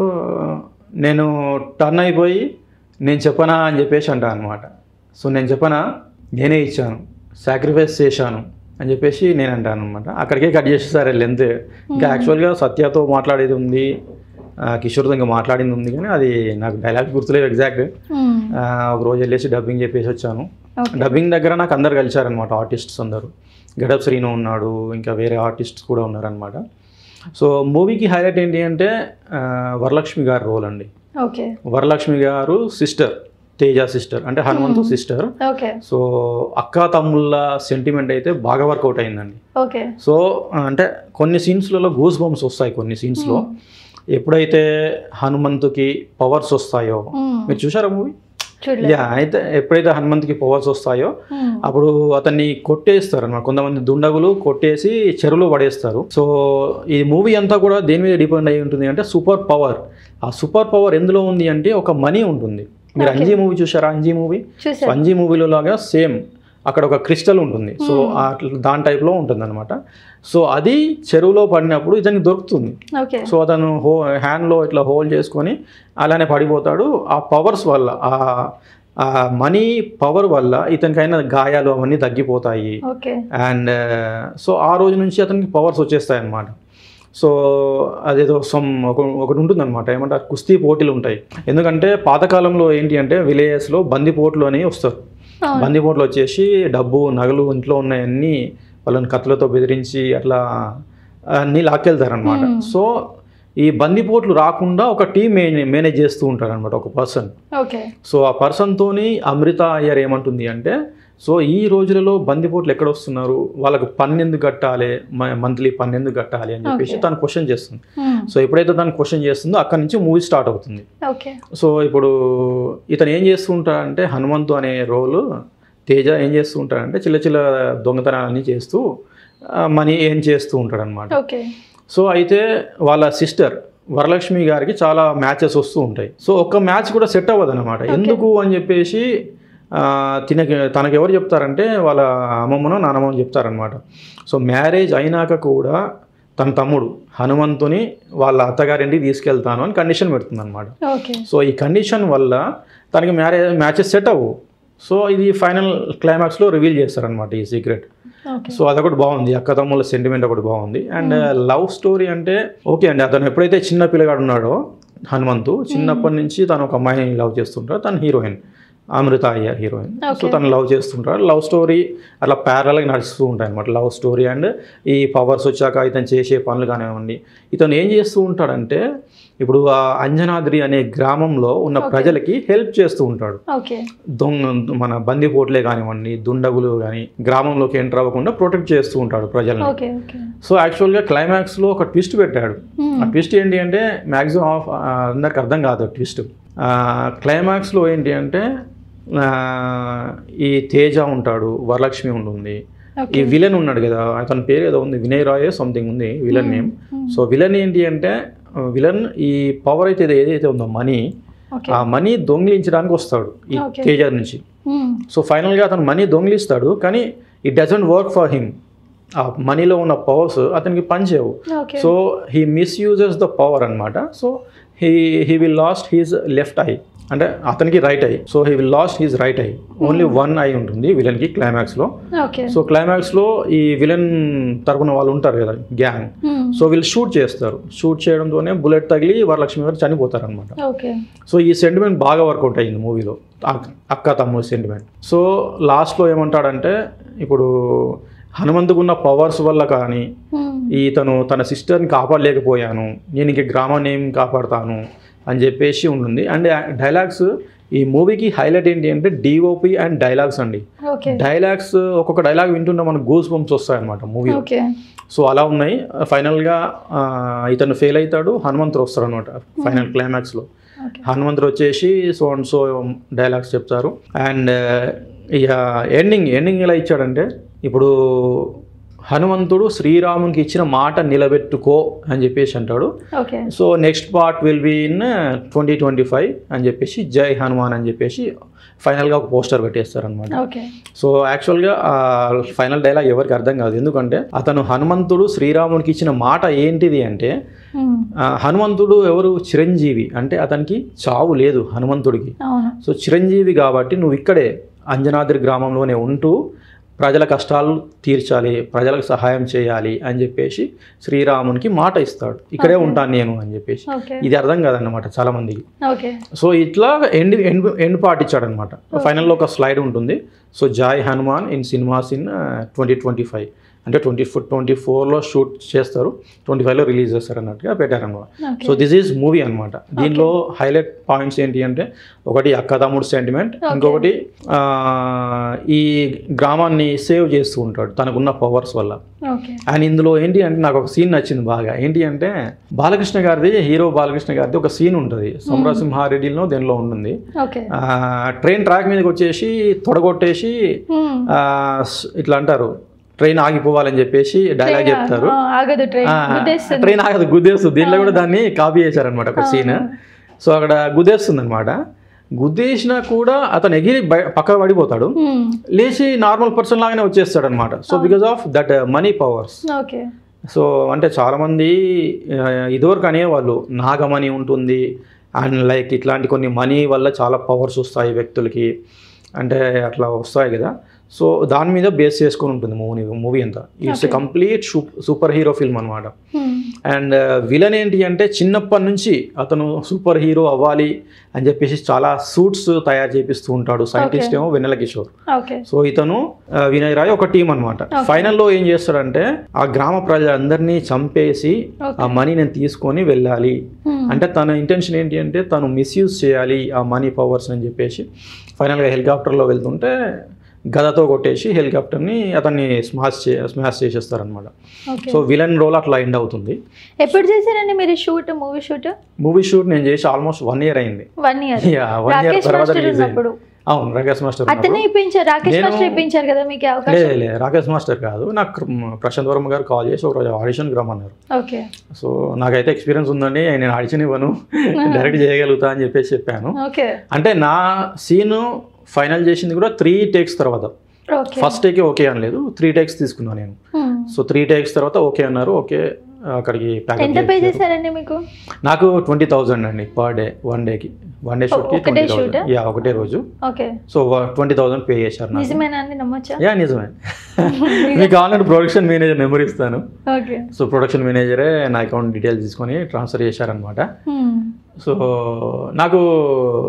నేను టర్న్ అయిపోయి నేను చెప్పనా అని చెప్పేసి అంటాను అనమాట సో నేను చెప్పనా నేనే ఇచ్చాను సాక్రిఫైస్ చేశాను అని చెప్పేసి నేను అంటాను అనమాట అక్కడికే కట్ చేసేసారు లెంత్ ఇంకా యాక్చువల్గా సత్యతో మాట్లాడేది ఉంది ఆ, కిషోర్తో ఇంకా మాట్లాడింది ఉంది కానీ అది నాకు డైలాగ్ గుర్తులేవు ఎగ్జాక్ట్ మ్మ్. ఆ, ఒక రోజు వెళ్ళేసి డబ్బింగ్ చెప్పేసి వచ్చాను ఓకే డబ్బింగ్ దగ్గర నాకు అందరు కలిశారనమాట ఆర్టిస్ట్స్ అందరూ గడప్ శ్రీను ఉన్నాడు ఇంకా వేరే ఆర్టిస్ట్స్ కూడా ఉన్నారనమాట సో మూవీకి హైలైట్ ఏంటి అంటే ఆ, వరలక్ష్మి గారి రోల్ అండి ఓకే వరలక్ష్మి గారు సిస్టర్ తేజ సిస్టర్ అంటే హనుమంతు సిస్టర్ ఓకే సో అక్క తమ్ముళ్ళ సెంటిమెంట్ అయితే బాగా వర్కౌట్ అయిందండి ఓకే సో ఆ, అంటే కొన్ని సీన్స్లలో గూస్ బంప్స్ వస్తాయి కొన్ని సీన్స్లో ఎప్పుడైతే హనుమంతుకి పవర్స్ వస్తాయో మ్మ్. మీరు చూసారా మూవీ చూడలేదు యా అయితే ఎప్పుడైతే హనుమంత్కి పవర్స్ వస్తాయో మ్మ్. అప్పుడు అతన్ని కొట్టేస్తారు అన్నమాట కొంతమంది దుండగులు కొట్టేసి చెరువులో పడేస్తారు సో ఈ మూవీ అంతా కూడా దేని మీద డిపెండ్ అయి ఉంటుంది అంటే సూపర్ పవర్ ఆ సూపర్ పవర్ ఎందులో ఉంది అంటే ఒక మనీ ఉంటుంది మీరు Okay. అంజీ మూవీ చూసారా అంజీ మూవీ చూసారు అంజీ మూవీలో లాగా సేమ్ అక్కడ ఒక క్రిస్టల్ ఉంటుంది సో ఆ దాని టైప్లో ఉంటుంది అనమాట సో అది చెరువులో పడినప్పుడు ఇతనికి దొరుకుతుంది ఓకే సో అతను హో హ్యాండ్లో ఇట్లా హోల్డ్ చేసుకొని అలానే పడిపోతాడు ఆ పవర్స్ వల్ల ఆ ఆ మనీ పవర్ వల్ల ఇతనికైన గాయాలు అవన్నీ తగ్గిపోతాయి ఓకే అండ్ సో ఆ రోజు నుంచి అతనికి పవర్స్ వచ్చేస్తాయి అన్నమాట సో అదేదో సమ్ ఒక ఒకటి ఉంటుందన్నమాట ఏమంటారు కుస్తీ పోటీలు ఉంటాయి ఎందుకంటే పాతకాలంలో ఏంటి అంటే విలేజెస్లో బందిపోట్లు అనేవి వస్తారు అవును. బందిపోట్లు వచ్చేసి డబ్బు నగలు ఇంట్లో ఉన్నాయన్నీ వాళ్ళని కత్తులతో బెదిరించి అట్లా అన్నీ లాక్కెళ్తారనమాట సో ఈ బందిపోట్లు రాకుండా ఒక టీం మేనేజ్ చేస్తూ ఉంటారనమాట ఒక పర్సన్ ఓకే సో ఆ పర్సన్తోని అమృత అయ్యర్ ఏమంటుంది అంటే సో ఈ రోజులలో బందిపోట్లు ఎక్కడ వస్తున్నారు వాళ్ళకు పన్నెందుకు కట్టాలి మంత్లీ పన్నెందుకు కట్టాలి అని చెప్పేసి Okay. తను క్వశ్చన్ చేస్తుంది మ్మ్. సో ఎప్పుడైతే తను క్వశ్చన్ చేస్తుందో అక్కడి నుంచి మూవీ స్టార్ట్ అవుతుంది ఓకే సో ఇప్పుడు ఇతను ఏం చేస్తూ ఉంటాడంటే హనుమంతు అనే రోలు తేజ ఏం చేస్తూ ఉంటాడంటే చిల్ల చిల్ల దొంగతనాలన్నీ చేస్తూ మనీ ఏం చేస్తూ ఉంటాడనమాట ఓకే సో అయితే వాళ్ళ సిస్టర్ వరలక్ష్మి గారికి చాలా మ్యాచెస్ వస్తూ ఉంటాయి సో ఒక్క మ్యాచ్ కూడా సెట్ అవ్వదు అనమాట ఎందుకు అని చెప్పేసి ఆ, తినకి తనకి ఎవరు చెప్తారంటే వాళ్ళ అమ్మమ్మనో నానమ్మనో చెప్తారనమాట సో మ్యారేజ్ అయినాక కూడా తన తమ్ముడు హనుమంతుని వాళ్ళ అత్తగారింటికి తీసుకెళ్తాను అని కండిషన్ పెడుతుంది అనమాట ఓకే సో ఈ కండిషన్ వల్ల తనకి మ్యారేజ్ మ్యాచెస్ సెట్ అవ్వు సో ఇది ఫైనల్ క్లైమాక్స్లో రివీల్ చేస్తారనమాట ఈ సీక్రెట్ ఓకే సో అదొకటి బాగుంది అక్క తమ్ముళ్ళ సెంటిమెంట్ ఒకటి బాగుంది అండ్ లవ్ స్టోరీ అంటే ఓకే అండి అతను ఎప్పుడైతే చిన్న పిల్లగాడు ఉన్నాడో హనుమంతు చిన్నప్పటి నుంచి తను ఒక అమ్మాయిని లవ్ చేస్తుంటాడో తను heroine Amritha Aiyer heroine so Okay. తను లవ్ చేస్తుంటాడు లవ్ స్టోరీ అట్లా ప్యారల్గా నడుస్తూ ఉంటాయి అనమాట లవ్ స్టోరీ అండ్ ఈ పవర్స్ వచ్చాక ఇతను చేసే పనులు కానివ్వండి ఇతను ఏం చేస్తూ ఉంటాడంటే ఇప్పుడు ఆ అంజనాద్రి అనే గ్రామంలో ఉన్న Okay. ప్రజలకి హెల్ప్ చేస్తూ ఉంటాడు ఓకే దొంగ మన బందిపోట్లే కానివ్వండి దుండగులు కానీ గ్రామంలోకి ఎంటర్ అవ్వకుండా ప్రొటెక్ట్ చేస్తూ ఉంటాడు ప్రజల్ని ఓకే ఓకే సో యాక్చువల్గా క్లైమాక్స్లో ఒక ట్విస్ట్ పెట్టాడు ఆ ట్విస్ట్ ఏంటి అంటే మ్యాక్సిమం ఆఫ్ అందరికి అర్థం కాదు ట్విస్ట్ క్లైమాక్స్లో ఏంటి అంటే ఆ, ఈ తేజ ఉంటాడు వరలక్ష్మి ఉంటుంది ఈ ఓకే విలన్ ఉన్నాడు కదా అతని పేరు ఏదో ఉంది వినయ్ రాయ్ సంథింగ్ ఉంది villain name Hmm. So villain ఏంటి అంటే విలన్ ఈ పవర్ అయితే ఇది ఏదైతే ఉందో మనీ ఓకే ఆ మనీ దొంగిలించడానికి వస్తాడు ఈ Okay. తేజ నుంచి సో ఫైనల్గా అతను మనీ దొంగిలిస్తాడు కానీ it doesn't work for him ఆ మనీలో ఉన్న పవర్స్ అతనికి పనిచేయవు okay so he misuses the power అనమాట so he he will lost his left eye అంటే అతనికి right eye so he will lost his right eye only one eye ఉంటుంది విలన్కి క్లైమాక్స్లో ఓకే సో క్లైమాక్స్లో ఈ విలన్ తరపున వాళ్ళు ఉంటారు కదా గ్యాంగ్ సో వీళ్ళు షూట్ చేస్తారు షూట్ చేయడంతోనే బుల్లెట్ తగిలి వరలక్ష్మి గారు చనిపోతారు అనమాట ఓకే సో ఈ సెంటిమెంట్ బాగా వర్కౌట్ అయ్యింది మూవీలో అక్క తమ్ముడు సెంటిమెంట్ సో లాస్ట్లో ఏమంటాడంటే ఇప్పుడు హనుమంతుకున్న పవర్స్ వల్ల కానీ ఇతను తన సిస్టర్ని కాపాడలేకపోయాను నేను ఇంక గ్రామాన్ని ఏం కాపాడుతాను అని చెప్పేసి ఉంటుంది అండ్ డైలాగ్స్ ఈ మూవీకి హైలైట్ ఏంటి అంటే డిఓపి అండ్ డైలాగ్స్ అండి ఓకే డైలాగ్స్ ఒక్కొక్క డైలాగ్ వింటుంటే మనకు గూస్ బంప్స్ వస్తాయన్నమాట మూవీలో ఓకే సో అలా ఉన్నాయి ఫైనల్గా ఇతను ఫెయిల్ అవుతాడు హనుమంతుడు వస్తాడు అనమాట ఫైనల్ క్లైమాక్స్లో ఓకే హనుమంతుడు వచ్చేసి సో అండ్ సో డైలాగ్స్ చెప్తారు అండ్ ఇక ఎండింగ్ ఎండింగ్ ఎలా ఇచ్చాడంటే ఇప్పుడు హనుమంతుడు శ్రీరామునికి ఇచ్చిన మాట నిలబెట్టుకో అని చెప్పేసి అంటాడు okay so next part will be in twenty twenty five అని చెప్పేసి జై హనుమాన్ అని చెప్పేసి ఫైనల్గా ఒక పోస్టర్ పెట్టేస్తారనమాట ఓకే సో యాక్చువల్గా ఫైనల్ డైలాగ్ ఎవరికి అర్థం కాదు ఎందుకంటే అతను హనుమంతుడు శ్రీరామునికి ఇచ్చిన మాట ఏంటిది అంటే ఆ, హనుమంతుడు ఎవరు చిరంజీవి అంటే అతనికి చావు లేదు హనుమంతుడికి అవును సో చిరంజీవి కాబట్టి నువ్వు ఇక్కడే అంజనాద్రి గ్రామంలోనే ఉంటూ ప్రజల కష్టాలు తీర్చాలి ప్రజలకు సహాయం చేయాలి అని చెప్పేసి శ్రీరామునికి మాట ఇస్తాడు ఇక్కడే Okay. ఉంటాను నేను అని చెప్పేసి ఓకే ఇది అర్థం కాదన్నమాట చాలా మందికి ఓకే సో ఇట్లా ఎండ్ ఎండ్ ఎండ్ పార్ట్ ఇచ్చాడనమాట ఫైనల్లో ఒక స్లైడ్ ఉంటుంది so Jai Hanuman in cinemas in twenty twenty five అంటే ట్వంటీ ఫోర్ ట్వంటీ ఫోర్లో షూట్ చేస్తారు ట్వంటీ ఫైవ్లో రిలీజ్ చేస్తారు అన్నట్టుగా పెట్టారనమాట okay so this is movie అనమాట దీనిలో హైలైట్ పాయింట్స్ ఏంటి అంటే ఒకటి అక్క తమ్ముడు సెంటిమెంట్ Okay. ఇంకొకటి ఆ, ఈ గ్రామాన్ని సేవ్ చేస్తూ ఉంటాడు తనకున్న పవర్స్ వల్ల ఓకే అండ్ ఇందులో ఏంటి అంటే నాకు ఒక సీన్ నచ్చింది బాగా ఏంటి అంటే బాలకృష్ణ గారిది హీరో బాలకృష్ణ గారిది ఒక సీన్ ఉంటుంది సమరసింహారెడ్డిలో దేనిలో ఉంటుంది ఓకే ఆ, ట్రైన్ ట్రాక్ మీదకి వచ్చేసి తొడగొట్టేసి ఆ, స్- ఇట్లా అంటారు ట్రైన్ ఆగిపోవాలని చెప్పేసి డైలాగ్ చెప్తారు ఆగదు ట్రైన్ ఆ, గుద్దేస్తుంది ట్రైన్ ఆగదు గుద్దేస్తుంది దీంట్లో కూడా దాన్ని కాపీ చేశారనమాట ఒక సీన్ సో అక్కడ గుద్దేస్తుంది అనమాట గుద్దేసినా కూడా అతను ఎగిరి బయ పక్క పడిపోతాడు Hmm. లేచి నార్మల్ పర్సన్ లాగానే వచ్చేస్తాడు అనమాట so because of that money powers okay so అంటే చాలామంది ఆ, ఇదివరకు అనేవాళ్ళు నాగమణి ఉంటుంది అండ్ లైక్ ఇట్లాంటి కొన్ని మనీ వల్ల చాలా పవర్స్ వస్తాయి వ్యక్తులకి అంటే అట్లా వస్తాయి కదా సో దాని మీద బేస్ చేసుకొని ఉంటుంది మూవీ మూవీ అంతా it's Okay. Complete super hero film అనమాట Hmm. అండ్ విలన్ ఏంటి అంటే చిన్నప్పటి నుంచి అతను సూపర్ హీరో అవ్వాలి అని చెప్పేసి చాలా సూట్స్ తయారు చేపిస్తూ ఉంటాడు సైంటిస్ట్ ఏమో వెన్నెల కిషోర్ ఓకే సో ఇతను ఆ, వినయ్ రాయ్ ఒక టీం అనమాట Okay. ఫైనల్లో ఏం చేస్తాడంటే ఆ గ్రామ ప్రజలందరినీ చంపేసి Okay. ఆ మనీ నేను తీసుకొని వెళ్ళాలి Hmm. అంటే తన ఇంటెన్షన్ ఏంటి అంటే తను మిస్యూజ్ చేయాలి ఆ మనీ పవర్స్ అని చెప్పేసి ఫైనల్గా హెలికాప్టర్లో వెళ్తుంటే గదతో కొట్టేసి హెలికాప్టర్ని అతన్ని స్మాష్ చే స్మాష్ చేసేస్తారనమాట ఓకే సో విలన్ రోల్ అట్లా ఎండ్ అవుతుంది ఎప్పుడు చేశారండి మీరు shoot movie shoot movie shoot నేను చేసి ఆల్మోస్ట్ వన్ ఇయర్ అయింది one year one year Rakesh తర్వాత మాస్టర్ రిలీజ్ అయింది ఉన్నప్పుడు అవును రాకేష్ మాస్టర్ అతనే ఉన్నప్పుడు. ఇప్పించారు రాకేష్ నేను- మాస్టర్ ఇప్పించారు కదా మీకు ఈ అవకాశం లేదు లేదు రాకేష్ మాస్టర్ కాదు నాకు ప్రశాంత్ వర్మ గారు కాల్ చేసి ఒకరోజు ఆడిషన్కి రమ్మన్నారు ఓకే సో నాకైతే ఎక్స్పీరియన్స్ ఉందండి నేను ఆడిషన్ ఇవ్వను డైరెక్ట్ చేయగలుగుతా అని చెప్పేసి చెప్పాను ఓకే అంటే నా సీన్ ఫైనల్ చేసింది కూడా త్రీ టేక్స్ తర్వాత ఓకే ఫస్ట్ టేకే ఓకే అనలేదు త్రీ టేక్స్ తీసుకున్నాను నేను Hmm. సో త్రీ టేక్స్ తర్వాత ఓకే అన్నారు ఓకే అక్కడికి ప్యాకప్ ఎంత పే చేశారండి మీకు నాకు ట్వంటీ థౌజండ్ అండి పర్ డే వన్ డేకి వన్ డే షూట్కి ఒకటే ట్వంటీ shoot ఆ? థౌసండ్ యా ఒకటే రోజు okay so twenty thousand pay చేశారు నాకు నిజమేనా అండి నమ్మొచ్చా యా నిజమే మీకు కావాలంటే ప్రొడక్షన్ మేనేజర్ నెంబర్ ఇస్తాను ఓకే సో ప్రొడక్షన్ మేనేజరే నా అకౌంట్ డీటెయిల్స్ తీసుకొని ట్రాన్స్ఫర్ చేశారనమాట Hmm. సో నాకు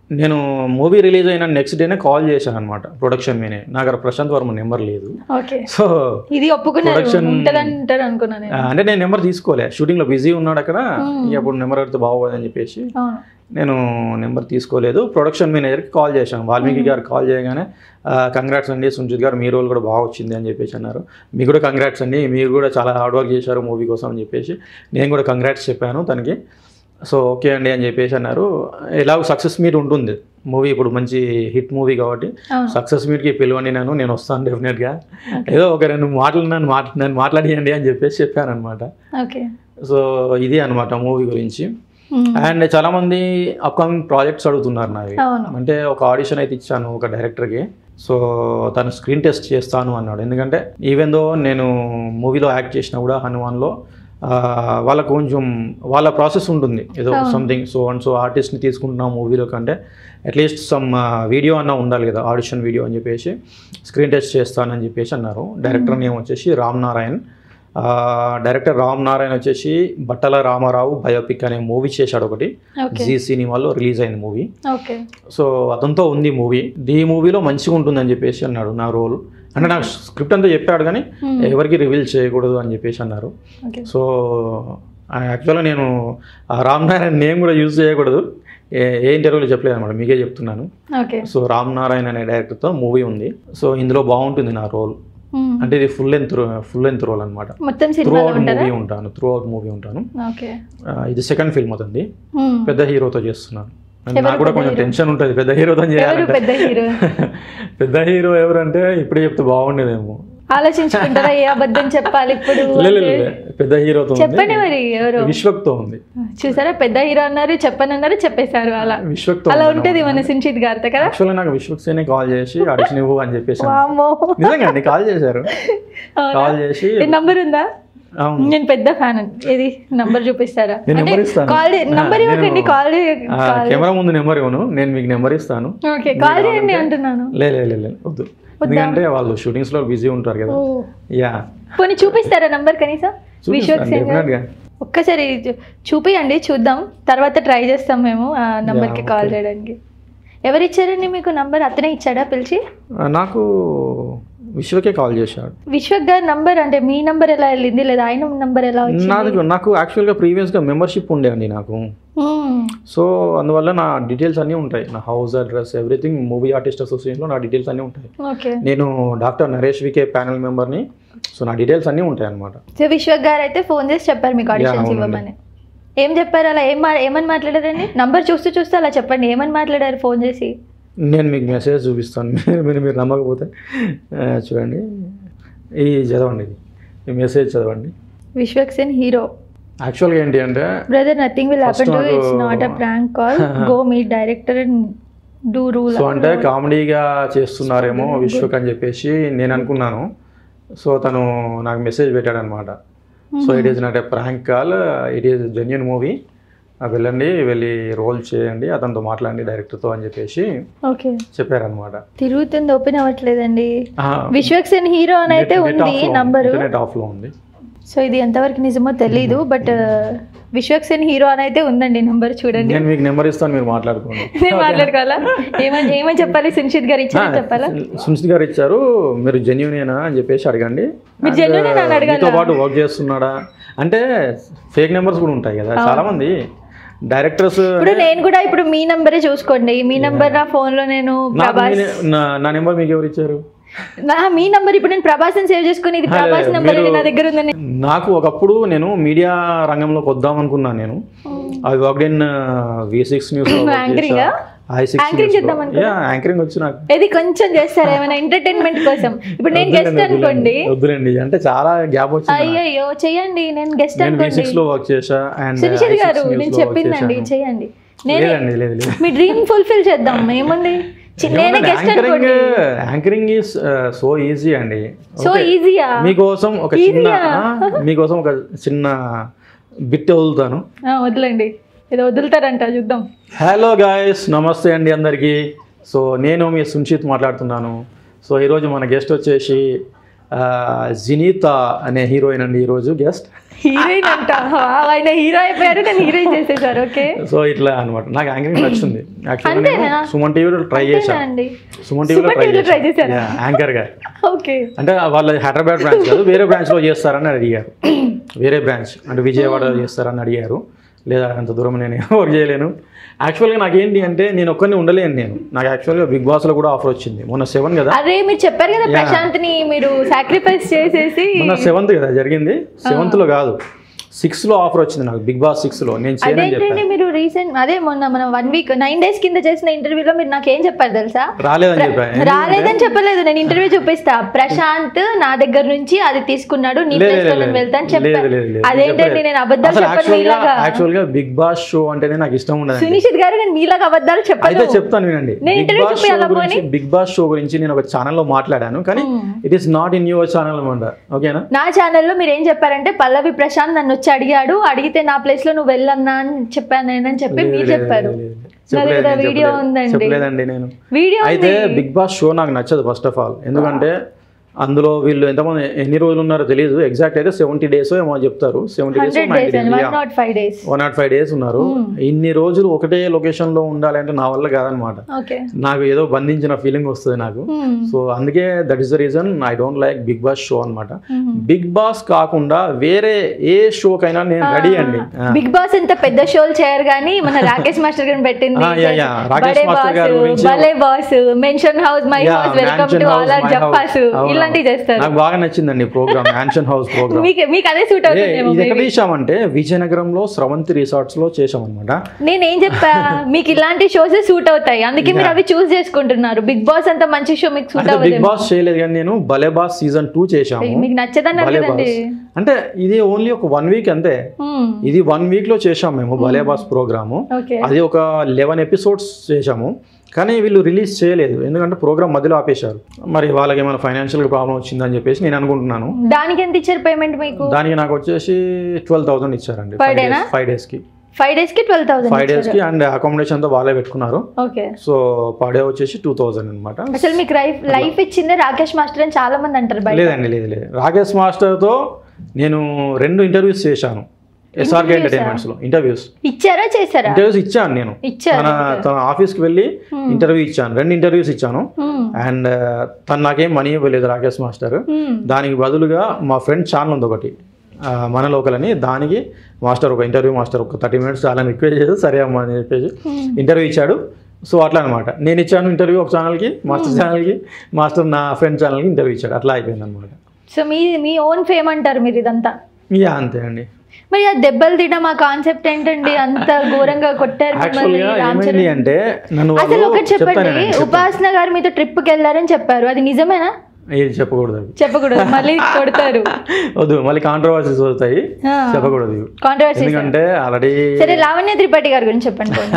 నేను మూవీ రిలీజ్ అయిన నెక్స్ట్ డేనే కాల్ చేశాను అనమాట ప్రొడక్షన్ మీనే నాకు అక్కడ ప్రశాంత్ వర్మ నెంబర్ లేదు ఓకే సో ఇది ఒప్పుకున్నారు Production- ఉంటదని అంటారు అనుకున్నాను నేను. అంటే నేను నెంబర్ తీసుకోలే షూటింగ్లో బిజీ ఉన్నాడు అక్కడ ఇక అప్పుడు నెంబర్ అడిగితే బాగోదని చెప్పేసి అవును నేను నెంబర్ తీసుకోలేదు ప్రొడక్షన్ మేనేజర్కి కాల్ చేశాను వాల్మీకి గారు కాల్ చేయగానే కంగ్రాట్స్ అండి సుంజిత్ గారు మీ రోల్ కూడా బాగా వచ్చింది అని చెప్పేసి అన్నారు మీకు కూడా కంగ్రాట్స్ అండి మీరు కూడా చాలా హార్డ్ వర్క్ చేశారు మూవీ కోసం అని చెప్పేసి నేను కూడా కంగ్రాట్స్ చెప్పాను తనకి సో ఓకే అండి అని చెప్పేసి అన్నారు ఎలాగో సక్సెస్ మీట్ ఉంటుంది మూవీ ఇప్పుడు మంచి హిట్ మూవీ కాబట్టి అవును సక్సెస్ మీట్కి పిలవండి నన్ను నేను వస్తాను డెఫినెట్గా ఏదో ఒక రెండు మాటలు నన్ను మాట్ నన్ను మాట్లాడియండి అని చెప్పేసి చెప్పాను అనమాట ఓకే సో ఇది అనమాట మూవీ గురించి అండ్ చాలా మంది అప్కమింగ్ ప్రాజెక్ట్స్ అడుగుతున్నారు నావి అవును అంటే ఒక ఆడిషన్ అయితే ఇచ్చాను ఒక డైరెక్టర్కి సో తను స్క్రీన్ టెస్ట్ చేస్తాను అన్నాడు ఎందుకంటే ఈవెన్ దో నేను మూవీలో యాక్ట్ చేసినా కూడా హనుమాన్లో ఆ, వాళ్ళకు కొంచెం వాళ్ళ ప్రాసెస్ ఉంటుంది ఏదో సంథింగ్ సో అండ్ సో ఆర్టిస్ట్ని తీసుకుంటున్నాం మూవీలో కంటే అట్లీస్ట్ సమ్ వీడియో అన్న ఉండాలి కదా ఆడిషన్ వీడియో అని చెప్పేసి స్క్రీన్ టెస్ట్ చేస్తానని చెప్పేసి అన్నారు డైరెక్టర్ నేమ్ వచ్చేసి రామ్ నారాయణ్ ఆ, డైరెక్టర్ రామ్ నారాయణ్ వచ్చేసి బట్టల రామారావు బయోపిక్ అనే మూవీ చేశాడు ఒకటి ఓకే జీ సినిమాలో రిలీజ్ అయింది మూవీ ఓకే సో అతనితో ఉంది మూవీ ఈ మూవీలో మంచిగా ఉంటుందని చెప్పేసి అన్నాడు నా రోల్ అంటే నాకు స్క్రిప్ట్ అంతా చెప్పాడు కానీ ఎవరికి రివీల్ చేయకూడదు అని చెప్పేసి అన్నారు ఓకే సో యాక్చువల్గా నేను ఆ రామ్ నారాయణ నేమ్ కూడా యూజ్ చేయకూడదు ఏ ఏ ఇంటర్వ్యూలో చెప్పలేదు అనమాట మీకే చెప్తున్నాను ఓకే సో రామ్ నారాయణ అనే డైరెక్టర్తో మూవీ ఉంది సో ఇందులో బాగుంటుంది నా రోల్ అంటే ఇది full length full length role అనమాట మొత్తం త్రూ సినిమాలో అవుట్ ఉంటారా మూవీ ఉంటాను త్రూ అవుట్ మూవీ ఉంటాను ఓకే ఆ, ఇది సెకండ్ ఫిల్మ్ అవుతుంది మ్మ్. పెద్ద హీరోతో చేస్తున్నాను ఎవరు నాకు కూడా పెద్ద కొంచెం hero? టెన్షన్ ఉంటుంది పెద్ద హీరోతో ఎవరు చేయాలంటే పెద్ద హీరో పెద్ద హీరో ఎవరంటే ఇప్పుడే చెప్తే బాగుండేదేమో ఆలోచించుకుంటారా ఏ అబద్ధం చెప్పాలి ఇప్పుడు లే, లే, లే, లే. పెద్ద హీరోతో ఉంది చెప్పండి మరి ఎవరు విశ్వక్తో ఉంది చూసారా పెద్ద హీరో అన్నారు చెప్పనన్నారు చెప్పేశారు అలా విశ్వక్తో అలా ఉంటది మన సుంచిత్ గారితో కదా యాక్చువల్గా నాకు విశ్వక్ సేనే కాల్ చేసి ఆడిషన్ ఇవ్వు అని చెప్పేసి అన్నారు. వామ్మో నిజంగా అండి కాల్ చేశారు కాల్ చేసి నంబర్ ఉందా అవును నేను పెద్ద ఫ్యాన్ ఇది నంబర్ చూపిస్తారా నేను అంటే నెంబర్ ఇస్తాను కాల్ నంబర్ ఇవ్వకండి కాల్ ఆ, కెమెరా ముందు నెంబర్ ఇవ్వను నేను మీకు నెంబర్ ఇస్తాను ఓకే కాల్ చేయండి అంటున్నాను లే లే లే, లే వద్దు ఎందుకంటే వాళ్ళు షూటింగ్స్ లో బిజీ ఉంటారు కదా ఓ యా పోనీ చూపిస్తారా నంబర్ కనీసం విశ్వక్ సింగ్ గారు? డెఫినెట్ గా ఒక్కసారి చూ- చూపియండి చూద్దాం తర్వాత ట్రై చేస్తాం మేము ఆ నంబర్కి కాల్ చేయడానికి ఎవరు ఇచ్చారండి మీకు నంబర్ అతనే ఇచ్చాడా పిలిచి ఆ, నాకు విశ్వకే కాల్ చేశాడు విశ్వక్ గారి నంబర్ అంటే మీ నంబర్ ఎలా వెళ్ళింది లేదా ఆయన నంబర్ ఎలా వచ్చింది నాది నాకు యాక్చువల్గా ప్రీవియస్గా మెంబర్షిప్ ఉండే అండి నాకు మ్మ్. సో అందువల్ల నా డీటెయిల్స్ అన్నీ ఉంటాయి నా house address everything movie artist అసోసియేషన్లో నా డీటెయిల్స్ అన్నీ ఉంటాయి ఓకే నేను డాక్టర్ నరేష్ వికే ప్యానల్ మెంబర్ని సో నా డీటెయిల్స్ అన్నీ ఉంటాయి అనమాట సో విశ్వక్ గారు అయితే ఫోన్ చేసి చెప్పారు మీకు ఆడిషన్స్ అవునండి. ఇవ్వమని ఏం చెప్పారు అలా ఏం మా- ఏమని మాట్లాడారండి నంబర్ చూస్తూ చూస్తూ అలా చెప్పండి ఏమని మాట్లాడారు ఫోన్ చేసి నేను మీకు మెసేజ్ చూపిస్తాను మీరు మీరు మీరు నమ్మకపోతే ఆ, చూడండి ఈ చదవండి ఇది ఈ మెసేజ్ చదవండి విశ్వక్ సేన్ హీరో యాక్చువల్గా ఏంటి అంటే brother nothing will First happen to నాకు- it's not a prank call go me director and do rule so అంటే కామెడీగా చేస్తున్నారేమో విశ్వక్ అని చెప్పేసి నేను అనుకున్నాను సో తను నాకు మెసేజ్ పెట్టాడు అనమాట so it is not a prank call it is genuine movie వెళ్ళండి వెళ్ళి రోల్ చేయండి అతనితో మాట్లాడండి డైరెక్టర్తో అని చెప్పేసి ఓకే చెప్పారనమాట తిరుగుతుంది ఓపెన్ అవ్వట్లేదండి విశ్వక్ సేన్ హీరో అని అయితే ఉంది నంబరు ఇంటర్నెట్ ఆఫ్లో ఉంది సో ఇది ఎంతవరకు నిజమో తెలీదు బట్ విశ్వక్ సేన్ హీరో అని అయితే ఉందండి నంబర్ చూడండి నేను మీకు నెంబర్ ఇస్తాను మీరు మాట్లాడుకోండి నేను మాట్లాడుకోవాలా ఏమని ఏమని చెప్పాలి సునిషిత్ గారు ఇచ్చారని చెప్పాలా సునిశ్చిత్ గారు ఇచ్చారు మీరు జెన్యునేనా అని చెప్పేసి అడగండి మీరు And, genuine అని అడగాలా? మీతో పాటు వర్క్ చేస్తున్నాడా అంటే ఫేక్ నెంబర్స్ కూడా ఉంటాయి కదా చాలా మంది డైరెక్టర్స్ ఇప్పుడు నేను కూడా ఇప్పుడు మీ నంబరే చూసుకోండి మీ నంబర్ నా ఫోన్ లో నేను ప్రభాస్ నా నెంబర్ మీకు ఎవరు ఇచ్చారు నా మీ నంబర్ ఇప్పుడు నేను ప్రభాస్ అని సేవ్ చేసుకుని ఇది ప్రభాస్ నంబర్ మీరు- నా దగ్గర ఉందని నాకు ఒకప్పుడు నేను మీడియా రంగంలోకి వద్దాం అనుకున్నాను నేను I work in V six news Anchoring ఆ? ఐ సిక్స్ Anchoring చేద్దాం యా యాంకరింగ్ వచ్చి నాకు ఇది కొంచెం చేస్తారా ఏమైనా ఎంటర్టైన్మెంట్ కోసం ఇప్పుడు నేను గెస్ట్ వద్దులేండి, అనుకోండి వద్దులేండి అంటే చాలా గ్యాప్ వచ్చింది నాకు. అయ్యయ్యో చెయ్యండి నేను గెస్ట్ నేను వి అనుకోండి సిక్స్ లో వర్క్ చేశా అండ్ సునిషిత్ గారు నేను చెప్పిందండి చెయ్యండి నేనే లేదండి లేదు లేదు మీ డ్రీమ్ ఫుల్ఫిల్ చేద్దాం ఏముంది చి- నేనే గెస్ట్ యాంకరింగ్ అనుకోండి యాంకరింగ్ ఈస్ సో ఈజీ అండి సో Okay. ఈజీయా మీకోసం ఒక చిన్న ఆ, మీకోసం ఒక చిన్న బిట్ వదులుతాను వదిలేండి ఏదో వదులుతారంట చూద్దాం హలో గాయస్ నమస్తే అండి అందరికీ సో నేను మీ సుంచిత్ మాట్లాడుతున్నాను సో ఈరోజు మన గెస్ట్ వచ్చేసి ఆ, జినీత అనే హీరోయిన్ అండి ఈరోజు గెస్ట్ హీరోయిన్ అంట వావ్, ఆయన హీరో అయిపోయారు నేను హీరోయిన్ చేసేసారు ఓకే సో ఇట్లా అనమాట నాకు యాంకరింగ్ నచ్చింది యాక్చువల్గా నేను అంతేనా? సుమన్ టీవీలో ట్రై చేశాను అండి సుమన్ టీవీలో సుమన్ ట్రై టీవీలో try చేశారా? చేశాను యాంకర్గా ఓకే అంటే వాళ్ళ హైదరాబాద్ బ్రాంచ్ కాదు వేరే బ్రాంచ్లో చేస్తారని అడిగారు వేరే బ్రాంచ్ అంటే విజయవాడ చేస్తారని అడిగారు లేదా అంత దూరం నేను వర్క్ చేయలేను యాక్చువల్గా నాకేంటి అంటే నేను ఒక్కరిని ఉండలేను నేను నాకు యాక్చువల్గా బిగ్ బాస్లో కూడా ఆఫర్ వచ్చింది మొన్న సెవెన్ కదా అదే మీరు చెప్పారు కదా ప్రశాంత్ని మీరు సాక్రిఫైస్ చేసేసి మొన్న సెవెంత్ కదా జరిగింది సెవెంత్లో కాదు సిక్స్లో ఆఫర్ వచ్చింది నాకు బిగ్ బాస్ సిక్స్లో నేను చేయనని చెప్పాను అదేంటండి మీరు రీసెంట్ అదే మొన్న మనం వన్ వీక్ నైన్ డేస్ కింద చేసిన ఇంటర్వ్యూలో మీరు నాకు ఏం చెప్పారు తెలుసా రాలేదని చెప్పాను రాలేదని చెప్పలేదు నేను ఇంటర్వ్యూ చూపిస్తా ప్రశాంత్ నా దగ్గర నుంచి అది తీసుకున్నాడు నీ లేదు, ప్లేస్ లో లేదు, నేను వెళ్తాను లేదు, చెప్పా లేదు, లేదు. అదేంటండి చెప్పలేదు. నేను అబద్ధాలు అసలు చెప్పను యాక్చువల్గా మీలాగా యాక్చువల్గా బిగ్ బాస్ షో అంటేనే నాకు ఇష్టం ఉండదు సునిషిత్ గారు నేను మీలాగా అబద్ధాలు అయితే చెప్పను చెప్తాను వినండి నేను బిగ్ interview బాస్ షో చూపియాలా గురించి బిగ్ బాస్ షో గురించి నేను ఒక ఛానల్లో మాట్లాడాను కానీ it is not in your channel అనమాట ఓకేనా నా ఛానల్లో మీరు ఏం చెప్పారంటే పల్లవి ప్రశాంత్ నన్ను వచ్చి అడిగాడు అడిగితే నా ప్లేస్ లో నువ్వు వెళ్ళన్నా అని చెప్పాను నేనని చెప్పి మీరు చెప్పారు నా దగ్గర చెప్పలేదు, వీడియో చెప్పలేదు. ఉందండి చెప్పలేదండి నేను వీడియో అయితే బిగ్ బాస్ షో నాకు నచ్చదు ఫస్ట్ ఆఫ్ ఆల్ ఎందుకంటే అందులో వీళ్ళు ఎంతమంది ఎన్ని రోజులు ఉన్నారో తెలియదు ఎగ్జాక్ట్ అయితే సెవెంటీ డేస్ ఏమో చెప్తారు సెవెంటీ డేస్ హండ్రెడ్ డేస్ అండి one not five days one not five days ఉన్నారు ఇన్ని రోజులు ఒకటే లొకేషన్ లో ఉండాలంటే నా వల్ల కాదనమాట ఓకే నాకు ఏదో బంధించిన ఫీలింగ్ వస్తుంది నాకు సో అందుకే that is the reason I don't like Bigg Boss show అనమాట బిగ్ బాస్ కాకుండా వేరే ఏ షోకైనా నేను రెడీ అండి ఆ. బిగ్ బాస్ ఎంత పెద్ద షోలు చేయరు కానీ మన రాకేష్ మాస్టర్ గారిని పెట్టింది ఆ, యా, యా. రాకేష్ బడే మాస్టర్ గారి బాస్ గురించి- భలే boss mansion house my Yeah, house welcome Mansion to House, all are My జప్పాస్ House. అవును. ఇలాంటివి చేస్తారు నాకు బాగా నచ్చిందండి ప్రోగ్రామ్ మ్యాన్షన్ హౌస్ ప్రోగ్రామ్ మీకు మీకు అదే సూట్ ఏ, అవుతుందేమో ఇది ఎక్కడ maybe. తీసామంటే విజయనగరంలో స్రవంతి రిసార్ట్స్ లో చేసామన్నమాట నేనేం చెప్పా మీకు ఇలాంటి షోస్ సూట్ అవుతాయి అందుకే మీరు అవి చూస్ చేసుకుంటున్నారు బిగ్ బాస్ అంత మంచి షో మీకు సూట్ అంటే బిగ్ అవ్వదేమో బాస్ చేయలేదు కానీ నేను భలే బాస్ సీజన్ టూ చేశాము మీకు నచ్చదని భలే కదండి బాస్ అంటే ఇది ఓన్లీ ఒక వన్ వీక్ అంతే ఇది వన్ వీక్ లో చేశాం మేము భలే బాస్ ప్రోగ్రాము ఓకే అది ఒక లెవెన్ ఎపిసోడ్స్ చేశాము కానీ వీళ్ళు రిలీజ్ చేయలేదు ఎందుకంటే ప్రోగ్రామ్ మధ్యలో ఆపేశారు మరి వాళ్ళకి ఏమైనా ఫైనాన్షియల్ ప్రాబ్లం వచ్చిందని చెప్పేసి నేను అనుకుంటున్నాను దానికి ఎంత ఇచ్చారు పేమెంట్ మీకు దానికి నాకు వచ్చేసి ట్వెల్వ్ థౌసండ్ ఇచ్చారండి Per day నా? ఫైవ్ డేస్ కి ఫైవ్ డేస్ కి ట్వెల్వ్ ఫైవ్ థౌసండ్ డేస్ కి అండ్ అకామిడేషన్ తో వాళ్ళే పెట్టుకున్నారు ఓకే సో పర్ డే వచ్చేసి టూ థౌసండ్ అనమాట అసలు మీకు లైఫ్ లైఫ్ ఇచ్చిందే రాకేష్ మాస్టర్ అని చాలా మంది అంటారు బయట లేదండి లేదు లేదు రాకేష్ మాస్టర్తో నేను రెండు ఇంటర్వ్యూస్ చేశాను ఎస్ఆర్కే ఎంటర్టైన్మెంట్స్ లో ఇంటర్వ్యూస్ ఇచ్చారా చేశారా ఇంటర్వ్యూస్ ఇచ్చాను నేను ఇచ్చారు తన తన ఆఫీస్కి వెళ్ళి ఇంటర్వ్యూ ఇచ్చాను రెండు ఇంటర్వ్యూస్ ఇచ్చాను Hmm. అండ్ తను నాకేం మనీ ఇవ్వలేదు రాకేష్ మాస్టర్ Hmm. దానికి బదులుగా మా ఫ్రెండ్ ఛానల్ ఉంది ఒకటి ఆ, మన లోకల్ అని దానికి మాస్టర్ ఒక ఇంటర్వ్యూ మాస్టర్ ఒక థర్టీ మినిట్స్ చాలా రిక్వెస్ట్ చేసి సరే అమ్మా అని చెప్పేసి ఇంటర్వ్యూ ఇచ్చాడు సో అట్లా అనమాట నేను ఇచ్చాను ఇంటర్వ్యూ ఒక ఛానల్కి మాస్టర్ ఛానల్కి మాస్టర్ నా ఫ్రెండ్ ఛానల్కి ఇంటర్వ్యూ ఇచ్చాడు అట్లా అయిపోయింది అనమాట సో మీ మీ ఓన్ ఫేమ్ అంటారు మీరు ఇదంతా యా అంతే అండి మరి ఆ దెబ్బలు తినడం ఆ కాన్సెప్ట్ ఏంటండి అంత ఘోరంగా కొట్టారు మిమ్మల్ని యాక్చువల్గా రామ్ ఏమైంది చరణ్ అంటే నన్ను అసలు వాళ్ళు ఒకటి చెప్తాను చెప్పండి నేను, చెప్తాను. ఉపాసన గారు మీతో ట్రిప్ కి వెళ్ళారని చెప్పారు అది నిజమేనా ఏది చెప్పకూడదు అవి చెప్పకూడదు మళ్ళీ కొడతారు వద్దు మళ్ళీ కాంట్రవర్సీస్ అవుతాయి చెప్పకూడదు ఇవి. కాంట్రవర్సీ ఎందుకంటే ఆల్రెడీ సరే లావణ్య త్రిపాఠి గారి గురించి చెప్పండి పోనీ.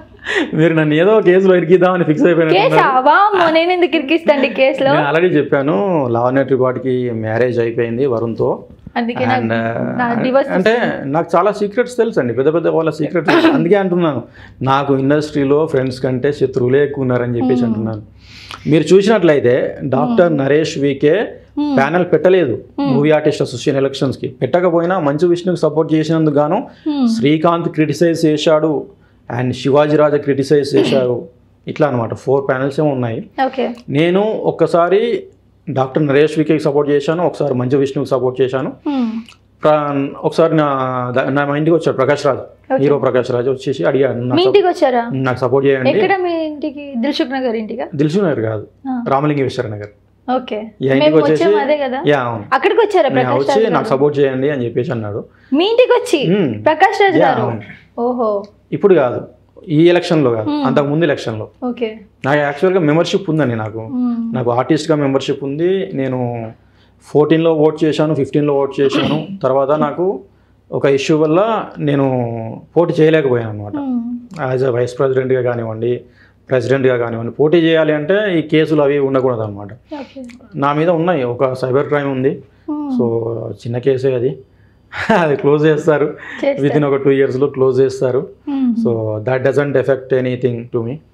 మీరు నన్ను ఏదో కేసులో ఇరికిద్దామని ఫిక్స్ అయిపోయినా కేసా వామ్మో నేను ఎందుకు ఇరికిస్తాండి కేసులో నేను ఆల్రెడీ చెప్పాను లావణ్య త్రిపాఠికి మ్యారేజ్ అయిపోయింది వరుణ్తో అందుకే అండ్ నా డివోర్స్ అంటే నాకు చాలా సీక్రెట్స్ తెలుసు అండి పెద్ద పెద్ద వాళ్ళ సీక్రెట్స్ అందుకే అంటున్నాను నాకు ఇండస్ట్రీలో ఫ్రెండ్స్ కంటే శత్రువులే ఎక్కువ ఉన్నారని చెప్పేసి అంటున్నాను మీరు చూసినట్లయితే డాక్టర్ నరేష్ వికే ప్యానెల్ పెట్టలేదు మూవీ ఆర్టిస్ట్ అసోసియేషన్ ఎలక్షన్స్ కి పెట్టకపోయినా మంచు విష్ణుకి సపోర్ట్ చేసినందుకు గాను శ్రీకాంత్ క్రిటిసైజ్ చేశాడు అండ్ శివాజీ రాజా క్రిటిసైజ్ చేశారు ఇట్లా అనమాట ఫోర్ ప్యానెల్స్ ఏమో ఉన్నాయి ఓకే నేను ఒక్కసారి డాక్టర్ నరేష్ వికేకి సపోర్ట్ చేశాను ఒకసారి మంచు విష్ణుకి సపోర్ట్ చేశాను ప్ర- ఒకసారి నా ద- నా మా ఇంటికి వచ్చాడు ప్రకాష్ రాజ్ హీరో ప్రకాష్ రాజ్ వచ్చేసి అడిగాడు మీ నాకు ఇంటికి వచ్చారా సపో- నాకు సపోర్ట్ చేయండి ఎక్కడ మీ ఇంటికి దిల్సుఖ్ నగర్ ఇంటిగా దిల్సు నగర్ కాదు ఆ. రామలింగేశ్వర నగర్ ఓకే యా, ఇంటికి మేము వచ్చేసి వచ్చాము అదే కదా యా అవును అక్కడికి వచ్చారా నేను ప్రకాష్ వచ్చి రాజ్ నాకు గారు? సపోర్ట్ చేయండి అని చెప్పేసి అన్నాడు మీ ఇంటికి వచ్చి మ్మ్. ప్రకాష్ రాజ్ యా, గారు అవును. ఓహో ఇప్పుడు కాదు ఈ ఎలక్షన్లో కాదు అంతకు ముందు ఎలక్షన్లో ఓకే నాకు యాక్చువల్గా మెంబర్షిప్ ఉందండి నాకు మ్మ్. నాకు ఆర్టిస్ట్గా మెంబర్షిప్ ఉంది నేను ఫోర్టీన్లో ఓట్ చేశాను ఫిఫ్టీన్లో ఓట్ చేశాను తర్వాత నాకు ఒక ఇష్యూ వల్ల నేను పోటీ చేయలేకపోయాను అనమాట మ్మ్. యాజ్ అ వైస్ ప్రెసిడెంట్గా కానివ్వండి ప్రెసిడెంట్గా కానివ్వండి పోటీ చేయాలి అంటే ఈ కేసులు అవి ఉండకూడదు అనమాట ఓకే నా మీద ఉన్నాయి ఒక సైబర్ క్రైమ్ ఉంది మ్మ్. సో చిన్న కేసే అది అది క్లోజ్ చేస్తారు చేస్తారు. విత్ ఇన్ ఒక టూ ఇయర్స్లో క్లోజ్ చేస్తారు hmm. So that doesn't affect anything to me hmm.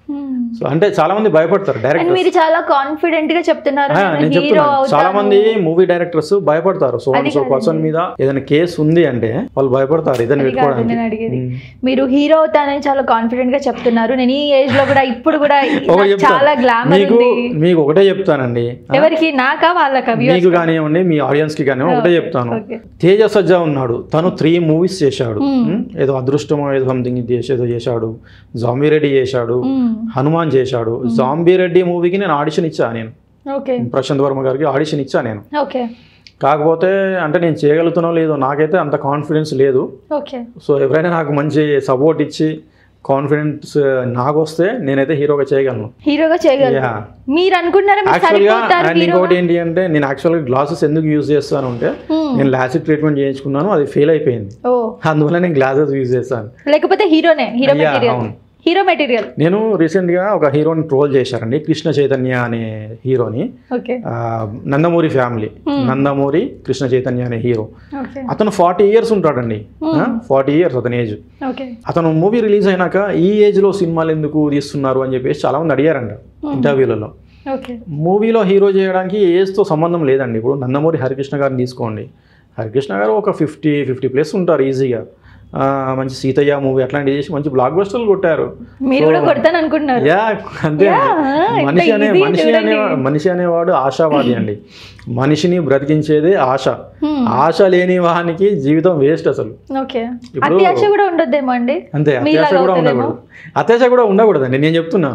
So అంటే చాలా మంది భయపడతారు అండ్ డైరెక్ట్ మీరు చాలా కాన్ఫిడెంట్ గా చెప్తున్నారు నేను హీరో చెప్తున్నాను చాలా మంది మూవీ డైరెక్టర్స్ భయపడతారు సో అది సో కాదండి. పర్సన్ మీద ఏదైనా కేసు ఉంది అంటే వాళ్ళు భయపడతారు ఇదని అది కాదు పెట్టుకోవడానికి నేను అడిగేది ఉమ్. మీరు హీరో అవుతానని చాలా కాన్ఫిడెంట్ గా చెప్తున్నారు నేను ఈ ఏజ్ లో కూడా ఇప్పుడు కూడా ఒకటి నాకు చెప్తాను చాలా గ్లామర్ మీకు ఉంది మీకు ఒకటే చెప్తానండి ఎవరికి నాకా వాళ్ళకా viewers మీకు కా? కానివ్వండి మీ ఆడియన్స్ కి కానివ్వండి ఒకటే చెప్తాను ఓకే తేజ సజ్జా ఉన్నాడు తను త్రీ మూవీస్ చేశాడు ఉమ్, ఏదో అదృష్టమో ఏదో సంథింగ్ చేసి ఏదో చేశాడు జాంబీ రెడ్డి చేశాడు మ్మ్. హనుమాన్ చేశాడు జాంబీ రెడ్డి మూవీకి నేను ఆడిషన్ ఇచ్చా నేను ఓకే ప్రశాంత్ వర్మ గారికి ఆడిషన్ ఇచ్చా నేను ఓకే కాకపోతే అంటే నేను చేయగలుగుతానో లేదో నాకైతే అంత కాన్ఫిడెన్స్ లేదు ఓకే సో ఎవరైనా నాకు మంచి సపోర్ట్ ఇచ్చి కాన్ఫిడెన్స్ నాకు వస్తే నేనైతే హీరోగా చేయగలను హీరోగా చేయగలరు యా మీరు అనుకున్నారా మీరు యాక్చువల్గా సరిపోతారు అండ్ హీరో ఇంకోటి ఏంటి అంటే నేను యాక్చువల్గా గ్లాసెస్ ఎందుకు యూజ్ చేస్తాను అంటే నేను లాసిక్ ట్రీట్మెంట్ చేయించుకున్నాను అది ఫెయిల్ అయిపోయింది ఓ అందువల్ల నేను గ్లాసెస్ యూజ్ చేస్తాను లేకపోతే హీరోనే హీరో Yeah, మెటీరియల్ అవును. హీరో మెటీరియల్ నేను రీసెంట్గా ఒక హీరోని ట్రోల్ చేశారండి కృష్ణ చైతన్య అనే హీరోని ఓకే ఆ, నందమూరి ఫ్యామిలీ నందమూరి కృష్ణ చైతన్య అనే హీరో ఓకే అతను ఫార్టీ ఇయర్స్ ఉంటాడండి ఫార్టీ ఇయర్స్ అతని ఏజ్ ఓకే అతను మూవీ రిలీజ్ అయినాక ఈ ఏజ్లో సినిమాలు ఎందుకు తీస్తున్నారు అని చెప్పేసి చాలా మంది అడిగారంట ఇంటర్వ్యూలలో ఓకే మూవీలో హీరో చేయడానికి ఏజ్తో సంబంధం లేదండి ఇప్పుడు నందమూరి హరికృష్ణ గారిని తీసుకోండి హరికృష్ణ గారు ఒక ఫిఫ్టీ ఫిఫ్టీ ప్లస్ ఉంటారు ఈజీగా ఆ, మంచి సీతయ్య మూవీ అట్లాంటివి చేసి మంచి బ్లాక్ బస్టర్లు కొట్టారు మీరు కూడా కొడతాను అనుకుంటున్నారు యా అంతే Yeah, అండి. ఎంత మనిషి అనే easy మనిషి చూడండి. అనే మనిషి అనేవాడు ఆశావాది అండి మనిషిని బ్రతికించేదే ఆశ Hmm. ఆశ లేని వానికి జీవితం వేస్ట్ అసలు ఓకే ఇప్పుడు- అత్యాశ కూడా ఉండొద్దేమో అండి అంతే అత్యాశ మీలాగా కూడా అవుతుందేమో. ఉండకూడదు అత్యాశ కూడా ఉండకూడదండి నేను చెప్తున్నా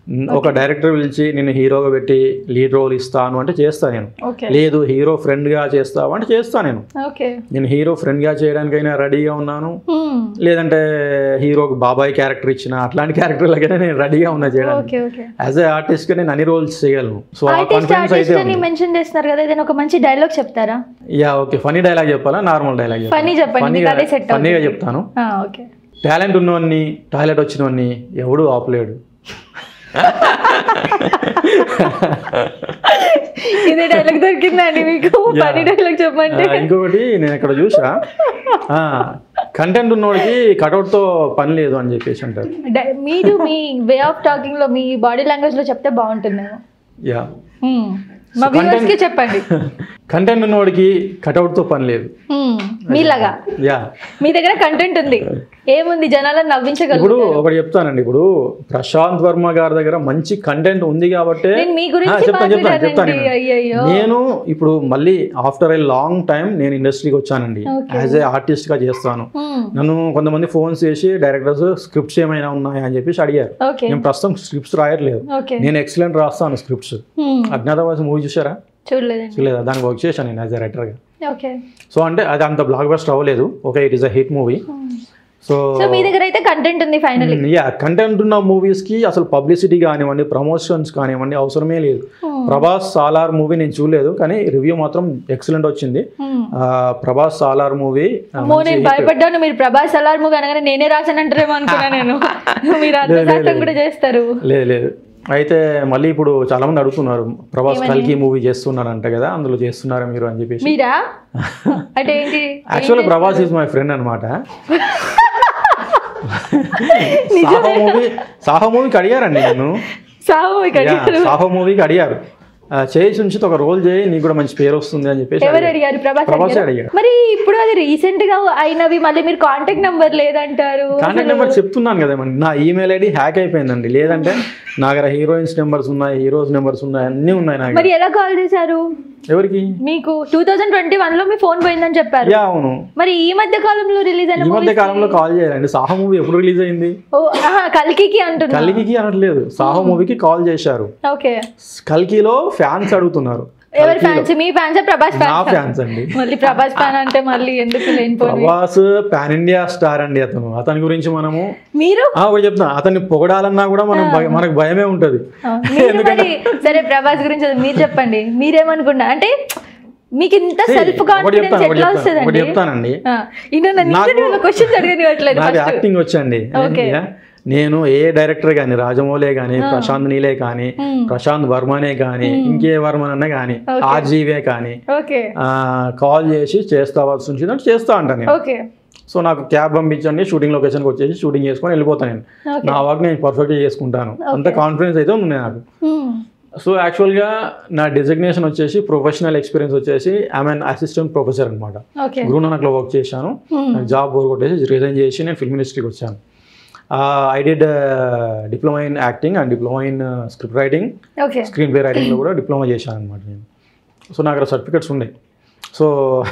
ఒక డైరెక్టర్ పిలిచి నేను హీరోగా పెట్టి లీడ్ రోల్ ఇస్తాను అంటే చేస్తా నేను ఓకే లేదు హీరో ఫ్రెండ్గా చేస్తావు అంటే చేస్తా నేను ఓకే నేను హీరో ఫ్రెండ్గా చేయడానికైనా రెడీగా ఉన్నాను Hmm. లేదంటే హీరోకి బాబాయ్ క్యారెక్టర్ ఇచ్చిన అట్లాంటి క్యారెక్టర్లకైనా నేను రెడీగా ఉన్నా చేయడానికి ఓకే ఓకే యాజ్ ఏ ఆర్టిస్ట్గా నేను అన్ని రోల్స్ చేయగలను సో ఆ ఆర్టిస్ట్ కాన్ఫిడెన్స్ అయితే ఆర్టిస్ట్ అని మెన్షన్ చేస్తున్నారు కదా ఏదైనా ఒక మంచి డైలాగ్ చెప్తారా యా ఓకే ఫనీ డైలాగ్ చెప్పాలా నార్మల్ డైలాగ్ Funny చెప్పండి, మీకు అదే set ఫన్నీగా అవుతుంది. చెప్తాను ఆ, ఓకే టాలెంట్ ఉన్నవాన్ని టాయిలెట్ వచ్చినవాన్ని ఎవడు ఆపలేడు ఇదే డైలాగ్ దొరికిందండి మీకు పని డైలాగ్ చెప్పండి ఆ, ఇంకొకటి నేను ఇక్కడ చూసా కంటెంట్ ఉన్నోడికి కటౌట్తో పని లేదు అని చెప్పేసి అంటారు డై- మీరు మీ వే ఆఫ్ టాకింగ్ లో మీ బాడీ లాంగ్వేజ్ లో చెప్తే బాగుంటుందేమో యా Hmm. మా So, వ్యూవర్స్ కి content- చెప్పండి కంటెంట్ ఉన్నోడికి కటౌట్తో పని లేదు Hmm. మీలాగా యా మీ దగ్గర కంటెంట్ ఉంది ఏముంది జనాలను ఇప్పుడు నవ్వించగలరు ఒకటి చెప్తానండి ఇప్పుడు ప్రశాంత్ వర్మ గారి దగ్గర మంచి కంటెంట్ ఉంది కాబట్టి నేను మీ ఆ, గురించి చెప్తాను చెప్తాను చెప్తాను మాట్లాడానండి అయ్యయ్యో నేను ఇప్పుడు మళ్ళీ ఆఫ్టర్ ఏ లాంగ్ టైం నేను ఇండస్ట్రీకి వచ్చానండి Okay. యాజ్ ఏ ఆర్టిస్ట్ గా చేస్తాను Hmm. నన్ను కొంతమంది ఫోన్స్ చేసి డైరెక్టర్స్ స్క్రిప్ట్స్ ఏమైనా ఉన్నాయా అని చెప్పేసి అడిగారు ఓకే నేను ప్రస్తుతం స్క్రిప్ట్స్ రాయట్లేదు ఓకే నేను ఎక్సలెంట్ రాస్తాను స్క్రిప్ట్స్ Hmm. అజ్ఞాతవాసి మూవీ చూసారా చూడలేదండి చూడలేదా దానికి వర్క్ చేశాను నేను యాజ్ ఎ రైటర్గా ఓకే సో అంటే అది అంత బ్లాక్ బస్టర్ అవ్వలేదు okay it is a hit movie so so మీ దగ్గర అయితే కంటెంట్ ఉంది ఫైనల్ యా కంటెంట్ ఉన్న మూవీస్కి అసలు పబ్లిసిటీ కానివ్వండి ప్రమోషన్స్ కానివ్వండి అవసరమే లేదు ప్రభాస్ సాలార్ మూవీ నేను చూడలేదు కానీ రివ్యూ మాత్రం ఎక్సలెంట్ వచ్చింది ఆ, ప్రభాస్ సాలార్ మూవీ అమ్మో నేను భయపడ్డాను మీరు ప్రభాస్ అలార్ మూవీ అనగానే నేనే రాసానంటారేమో అనుకున్నా నేను మీరు అంత శాస్త్రం కూడా చేస్తారు లేదు లేదు అయితే మళ్ళీ ఇప్పుడు చాలా మంది అడుగుతున్నారు ప్రభాస్ కల్కి మూవీ చేస్తున్నారంట కదా అందులో చేస్తున్నారా మీరు అని చెప్పేసి మీరా అంటే ఏంటి actually Prabhas is my friend అనమాట సాహో మూవీ సాహో మూవీకి అడిగారండి నేను సావు ఇక్కడ యా, సాహో మూవీకి అడిగారు ఆ, చేసి ఉంచితే ఒక రోల్ చేయి నీకు కూడా మంచి పేరు వస్తుంది అని చెప్పేసి ఎవరు అడిగారు. అడిగారు ప్రభాస్ ప్రభాస్ అడిగారా? అడిగారు మరి ఇప్పుడు అది రీసెంట్ గా అయినవి మళ్ళీ మీరు కాంటాక్ట్ నంబర్ లేదంటారు కాంటాక్ట్ నెంబర్ చెప్తున్నాను కదా మరి నా ఈమెయిల్ ఐడి హ్యాక్ అయిపోయిందండి లేదంటే నా దగ్గర హీరోయిన్స్ నెంబర్స్ ఉన్నాయి హీరోస్ నెంబర్స్ ఉన్నాయి అన్నీ ఉన్నాయి నాకు మరి ఎలా కాల్ చేశారు ఎవరికి మీకు టూ థౌజండ్ ట్వంటీ వన్ లో మీ ఫోన్ పోయిందని చెప్పారు యా అవును మరి ఈ మధ్య కాలంలో రిలీజ్ అయిన ఈ మధ్య కాలంలో కాల్ చేయాలండి సాహో మూవీ ఎప్పుడు రిలీజ్ అయింది ఓ ఆహా, కల్కికి అంటున్నా కల్కికి అనట్లేదు సాహో మూవీకి కాల్ చేశారు ఓకే కల్కిలో ఫ్యాన్స్ అడుగుతున్నారు ఎవరి ఫ్యాన్స్ మీ ఫ్యాన్స్ ప్రభాస్ నా ఫ్యాన్స్ ఫ్యాన్స్ అండి మళ్ళీ ప్రభాస్ ఫ్యాన్ అంటే మళ్ళీ ఎందుకు లేనిపోయి ప్రభాస్ పాన్ ఇండియా స్టార్ అండి అతను అతని గురించి మనము మీరు ఆ, ఒకటి చెప్తున్నా అతన్ని పొగడాలన్నా కూడా మనం భయ- మనకు భయమే ఉంటది ఆ, మీరు మరి సరే ప్రభాస్ గురించి అది మీరు చెప్పండి మీరేమనుకున్నా అంటే మీకు ఇంత సెల్ఫ్ ఒకటి కాన్ఫిడెన్స్ చెప్తాను ఒకటి ఎట్లా చెప్తాను ఒకటి వస్తుందండి చెప్తానండి ఆ, ఈయన నన్ను నాకు- ఇంటర్వ్యూలో క్వశ్చన్స్ అడగనివ్వట్లేదు నాకు ఫస్ట్ యాక్టింగ్ వచ్చండి Okay. యా. నేను ఏ డైరెక్టర్ కానీ రాజమౌళే కానీ ప్రశాంత్ నీలే కానీ Hmm. ప్రశాంత్ వర్మనే కానీ ఇంకే వర్మనన్నా కానీ Okay. ఆర్జీవే కానీ ఓకే కాల్ చేసి చేస్తావలసి ఉంచిందంటే చేస్తా అంట నేను ఓకే సో నాకు క్యాబ్ పంపించండి షూటింగ్ లొకేషన్కి వచ్చేసి షూటింగ్ చేసుకొని వెళ్ళిపోతాను నేను ఓకే నా వర్క్ నేను పర్ఫెక్ట్గా చేసుకుంటాను అంత కాన్ఫిడెన్స్ అయితే ఉంది నాకు మ్మ్. సో యాక్చువల్గా నా డిజిగ్నేషన్ వచ్చేసి ప్రొఫెషనల్ ఎక్స్పీరియన్స్ వచ్చేసి ఐఎమ్ అన్ అసిస్టెంట్ ప్రొఫెసర్ అనమాట ఓకే గురునానక్లో వర్క్ చేశాను మ్మ్. నాకు జాబ్ బోర్ కొట్టేసి రిజైన్ చేసి నేను ఫిల్మ్ ఇండస్ట్రీకి వచ్చాను I did diploma in acting and diploma in script writing okay screen play రైటింగ్లో కూడా డిప్లొమా చేశాను అనమాట నేను సో నాకు అక్కడ సర్టిఫికెట్స్ ఉన్నాయి సో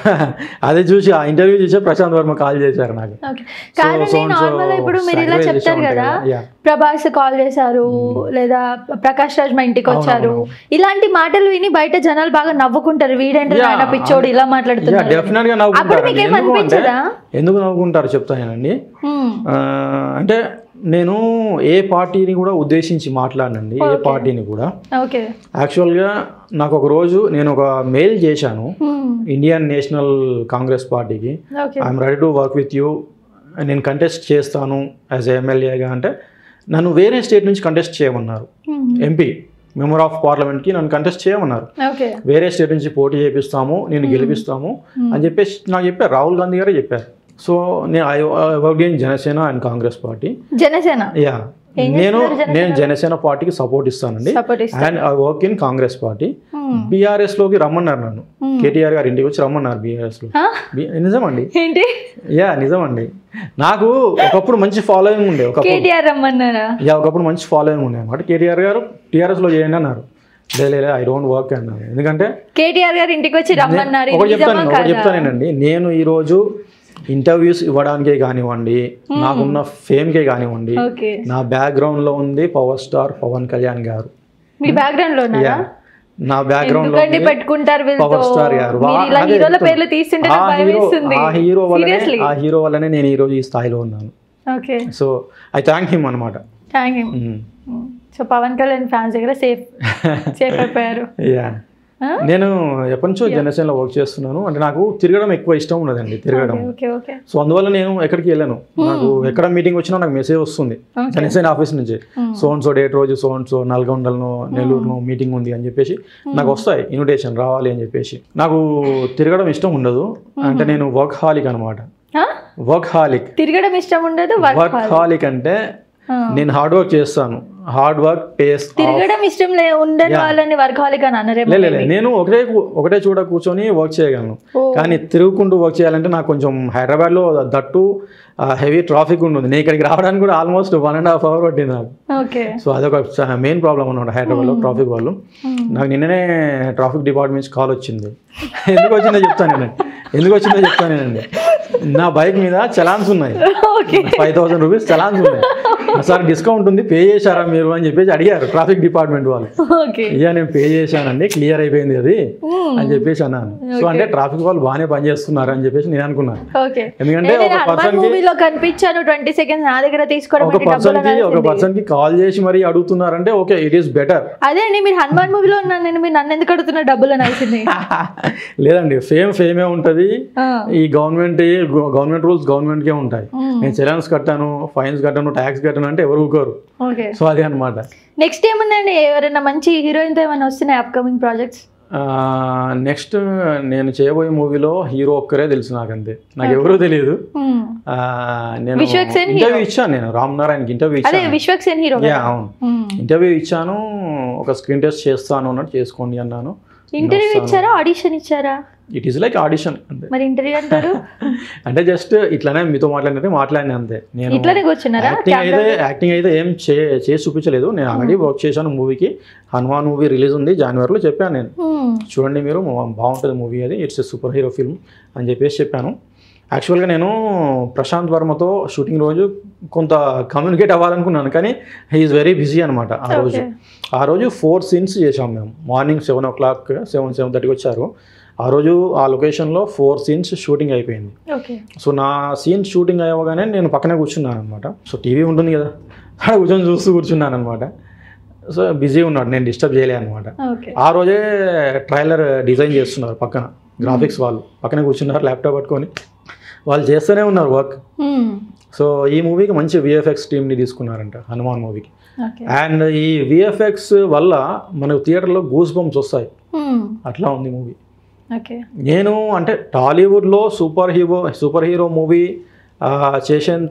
అదే చూసి ఆ ఇంటర్వ్యూ చూసే ప్రశాంత్ వర్మ కాల్ చేశారు నాకు ఓకే కాదండి so and so నార్మల్ ఇప్పుడు మీరు ఇలా sacrifice చెప్తారు చేసా కదా ఉంటాయి కదా, yeah. ప్రభాస్ కాల్ చేశారు లేదా ప్రకాష్ రాజ్ మా ఇంటికి వచ్చారు ఇలాంటి మాటలు విని బయట జనాలు బాగా నవ్వుకుంటారు వీడేంటి Yeah. ఆయన పిచ్చోడు ఇలా యా మాట్లాడుతున్నారు డెఫినెట్ గా అప్పుడు నవ్వుకుంటారు మీకేం ఎందుకు అంటే అనిపించదా ఎందుకు నవ్వుకుంటారు చెప్తానండి మ్మ్. ఆ, అంటే నేను ఏ పార్టీని కూడా ఉద్దేశించి మాట్లాడనండి ఏ పార్టీని కూడా ఓకే యాక్చువల్గా నాకు ఒక రోజు నేను ఒక మెయిల్ చేశాను మ్మ్. ఇండియన్ నేషనల్ కాంగ్రెస్ పార్టీకి okay I'm ready to work with you నేను కంటెస్ట్ చేస్తాను యాజ్ ఎమ్మెల్యేగా అంటే నన్ను వేరే స్టేట్ నుంచి కంటెస్ట్ చేయమన్నారు మ్మ్. ఎంపీ మెంబర్ ఆఫ్ పార్లమెంట్కి నన్ను కంటెస్ట్ చేయమన్నారు ఓకే వేరే స్టేట్ నుంచి పోటీ చేపిస్తాము నేను గెలిపిస్తాము అని చెప్పేసి నాకు చెప్పారు రాహుల్ గాంధీ గారే చెప్పారు సో నేను I work in Janasena and Congress party Janasena yeah నేను నేను జనసేన పార్టీకి సపోర్ట్ ఇస్తానండి support and I work in Congress party hmm. BRS లోకి రమ్మన్నారు నన్ను కేటీఆర్ గారి ఇంటికి వచ్చి రమ్మన్నారు బీఆర్ఎస్ లో ఆ? బి- నిజమండి ఏంటి యా నిజమండి నాకు ఒకప్పుడు మంచి ఫాలోయింగ్ ఉండే ఒకప్పుడు కేటీఆర్ రమ్మన్నారా యా ఒకప్పుడు మంచి ఫాలోయింగ్ ఉండే అనమాట కేటీఆర్ గారు టీఆర్ఎస్ లో చేయండి అన్నారు లే లే ఐ డోంట్ వర్క్ అన్నారు ఎందుకంటే కేటీఆర్ గారు ఇంటికి వచ్చి రమ్మన్నారు ఇది ఒకటి నిజమా చెప్తాను ఒకటి కాదా? చెప్తానేనండి నేను ఈరోజు ఇంటర్వ్యూస్ ఇవ్వడానికే కానివ్వండి నాకున్న ఫేమ్కే కానివ్వండి ఓకే నా బ్యాక్గ్రౌండ్లో ఉంది పవర్ స్టార్ పవన్ కళ్యాణ్ గారు మీ బ్యాక్గ్రౌండ్ లో ఉన్నారా యా నా బ్యాక్గ్రౌండ్ లో ఎందుకండి పెట్టుకుంటారు వీళ్ళతో పవర్ స్టార్ గారు మీరు ఇలా అదే హీరోల చెప్తున్నా. పేర్లు తీస్తుంటే ఆ నాకు భయం హీరో వేస్తుంది ఆ హీరో వల్లనే సీరియస్లీ ఆ హీరో వల్లనే నేను ఈరోజు ఈ స్థాయిలో ఉన్నాను okay so I thank him అనమాట thank you so Pawan Kalyan fans దగ్గర సేఫ్ సేఫ్ అయిపోయారు యా ఆ? నేను ఎప్పటి నుంచో జనసేనలో వర్క్ చేస్తున్నాను అంటే నాకు తిరగడం ఎక్కువ ఇష్టం ఉన్నదండి తిరగడం ఓకే ఓకే సో అందువల్ల నేను ఎక్కడికి వెళ్ళాను నాకు ఎక్కడ మీటింగ్ వచ్చినా నాకు మెసేజ్ వస్తుంది Okay. జనసేన ఆఫీస్ నుంచి సో అండ్ సో డేట్ రోజు సో అండ్ సో నల్గొండలో నెల్లూరులో మీటింగ్ ఉంది అని చెప్పేసి నాకు వస్తాయి ఇన్విటేషన్ రావాలి అని చెప్పేసి నాకు తిరగడం ఇష్టం ఉండదు అంటే నేను వర్క్ హాలిక్ అనమాట ఆ? వర్క్ హాలిక్ తిరగడం ఇష్టం ఉండదు వర్క్ వర్క్ హాలిక్ అంటే నేను హార్డ్ వర్క్ చేస్తాను హార్డ్ వర్క్ పేస్ తిరగడం ఇష్టం లే ఉండని వాళ్ళని వర్క్ హాలిక్ అని అనరేమో లే లే, లే. నేను ఒకటే కూ- ఒకటే చూడ కూర్చొని వర్క్ చేయగలను ఓ. కానీ తిరుగుకుంటూ వర్క్ చేయాలంటే నాకు కొంచెం హైదరాబాద్లో దట్టు హెవీ ట్రాఫిక్ ఉంటుంది నేను ఇక్కడికి రావడానికి కూడా almost one and half hour పట్టింది నాకు ఓకే సో అదొక మెయిన్ ప్రాబ్లం అనమాట హైదరాబాద్లో ట్రాఫిక్ వాళ్ళు నాకు నిన్ననే ట్రాఫిక్ డిపార్ట్మెంట్ నుంచి కాల్ వచ్చింది ఎందుకు వచ్చిందో చెప్తాను నేను ఎందుకు వచ్చిందో చెప్తాను నేనండి నా బైక్ మీద చలాన్స్ ఉన్నాయి okay five thousand rupees challans ఉన్నాయి సార్ డిస్కౌంట్ ఉంది పే చేశారా మీరు అని చెప్పేసి అడిగారు ట్రాఫిక్ డిపార్ట్మెంట్ వాళ్ళు ఓకే ఇయ్యా నేను పే చేశానండి క్లియర్ అయిపోయింది అది అని చెప్పేసి అన్నాను సో అంటే ట్రాఫిక్ వాళ్ళు బాగానే పనిచేస్తున్నారు అని చెప్పేసి నేను అనుకున్నాను ఓకే ఎందుకంటే నేను ఒక హనుమాన్ పర్సన్ కి మూవీలో కనిపించాను ట్వంటీ సెకండ్స్ నా దగ్గర తీసుకోవడం ఒక ఏంటి? పర్సన్ డబ్బులు కి ఒక అనాల్సింది. పర్సన్ కి కాల్ చేసి మరి అడుగుతున్నారంటే ఓకే ఇట్ ఈస్ బెటర్ అదే అండి మీరు హనుమాన్ మూవీలో ఉన్నాను నేను మీరు నన్ను ఎందుకు అడుగుతున్న డబ్బులు అనాల్సింది లేదండి ఫేమ్ ఫేమే ఉంటుంది ఆ, ఈ గవర్నమెంట్ గవర్నమెంట్ రూల్స్ గవర్నమెంట్ కే ఉంటాయి నేను చలాన్స్ కట్టాను ఫైన్స్ కట్టాను ట్యాక్స్ కట్టాను అంటే ఎవరు ఊరుకోరు ఓకే సో అదే అనమాట నెక్స్ట్ ఏముందండి ఎవరైనా మంచి హీరోయిన్తో ఏమైనా వస్తున్నాయి అప్కమింగ్ ప్రాజెక్ట్స్ నెక్స్ట్ నేను చేయబోయే మూవీలో హీరో ఒక్కరే తెలుసు నాకు అంతే నాకు ఎవరూ తెలియదు ఆ, నేను విశ్వక్ సేన్ ఇంటర్వ్యూ ఇచ్చాను నేను రామ్ నారాయణకి ఇంటర్వ్యూ అదే ఇచ్చాను విశ్వక్ సేన్ హీరో యా అవును ఇంటర్వ్యూ ఇచ్చాను ఒక స్క్రీన్ టెస్ట్ చేస్తాను అన్నట్టు చేసుకోండి అన్నాను ఇంటర్వ్యూ ఇచ్చారా ఆడిషన్ ఇచ్చారా ఇట్ ఈస్ లైక్ ఆడిషన్ అంతే మరి ఇంటర్వ్యూ అంటారు అంటే జస్ట్ ఇట్లానే మీతో మాట్లాడినట్టు మాట్లాడిన అంతే నేను ఇట్లానే కూర్చున్నారా యాక్టింగ్ అయితే యాక్టింగ్ అయితే ఏం చే చేసి చూపించలేదు నేను ఆల్రెడీ వర్క్ చేశాను మూవీకి హనుమాన్ మూవీ రిలీజ్ ఉంది జనవరిలో చెప్పాను నేను Hmm. చూడండి మీరు మా- బాగుంటుంది మూవీ అది ఇట్స్ సూపర్ హీరో ఫిల్మ్ అని చెప్పేసి చెప్పాను యాక్చువల్గా నేను ప్రశాంత్ వర్మతో షూటింగ్ రోజు కొంత కమ్యూనికేట్ అవ్వాలనుకున్నాను కానీ హీఈస్ వెరీ బిజీ అనమాట ఆ రోజు ఆ రోజు ఫోర్ సీన్స్ చేసాం మేము morning seven o'clock seven seven థర్టీకి వచ్చారు ఆ రోజు ఆ లొకేషన్లో ఫోర్ సీన్స్ షూటింగ్ అయిపోయింది ఓకే సో నా సీన్ షూటింగ్ అయ్యగానే నేను పక్కనే కూర్చున్నాను అనమాట సో టీవీ ఉంటుంది కదా అక్కడ కూర్చొని చూస్తూ కూర్చున్నాను అనమాట సో బిజీ ఉన్నాడు నేను డిస్టర్బ్ చేయలే అనమాట ఓకే ఆ రోజే ట్రైలర్ డిజైన్ చేస్తున్నారు పక్కన గ్రాఫిక్స్ వాళ్ళు పక్కనే కూర్చున్నారు ల్యాప్టాప్ పట్టుకొని వాళ్ళు చేస్తూనే ఉన్నారు వర్క్ సో ఈ మూవీకి మంచి విఎఫ్ఎక్స్ టీమ్ని తీసుకున్నారంట హనుమాన్ మూవీకి ఓకే అండ్ ఈ విఎఫ్ఎక్స్ వల్ల మనకు థియేటర్లో గూస్ బంప్స్ వస్తాయి అట్లా ఉంది మూవీ ఓకే నేను అంటే టాలీవుడ్లో super hero super hero movie ఆ, చేసేంత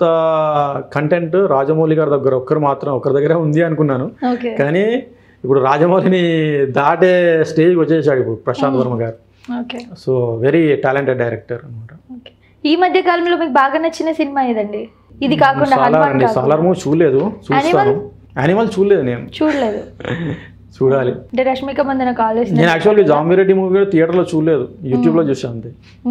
కంటెంట్ రాజమౌళి గారి దగ్గర ఒక్కరు మాత్రం ఒకరి దగ్గర ఉంది అనుకున్నాను ఓకే కానీ ఇప్పుడు రాజమౌళిని దాటే స్టేజ్కి వచ్చేసాడు ఇప్పుడు Prashanth Varma garu okay so very talented director అనమాట ఓకే ఈ మధ్య కాలంలో మీకు బాగా నచ్చిన సినిమా ఏదండి ఇది కాకుండా సాలార్ హనుమాన్ అండి కాకుండా. సాలార్ మూవీ చూడలేదు చూస్తాను యానిమల్ చూడలేదు నేను చూడలేదు చూడాలి అంటే రష్మిక మందన కాలేజ్ నేను యాక్చువల్గా జాంబిరెడ్డి మూవీ కూడా థియేటర్లో చూడలేదు యూట్యూబ్లో చూసాను అంతే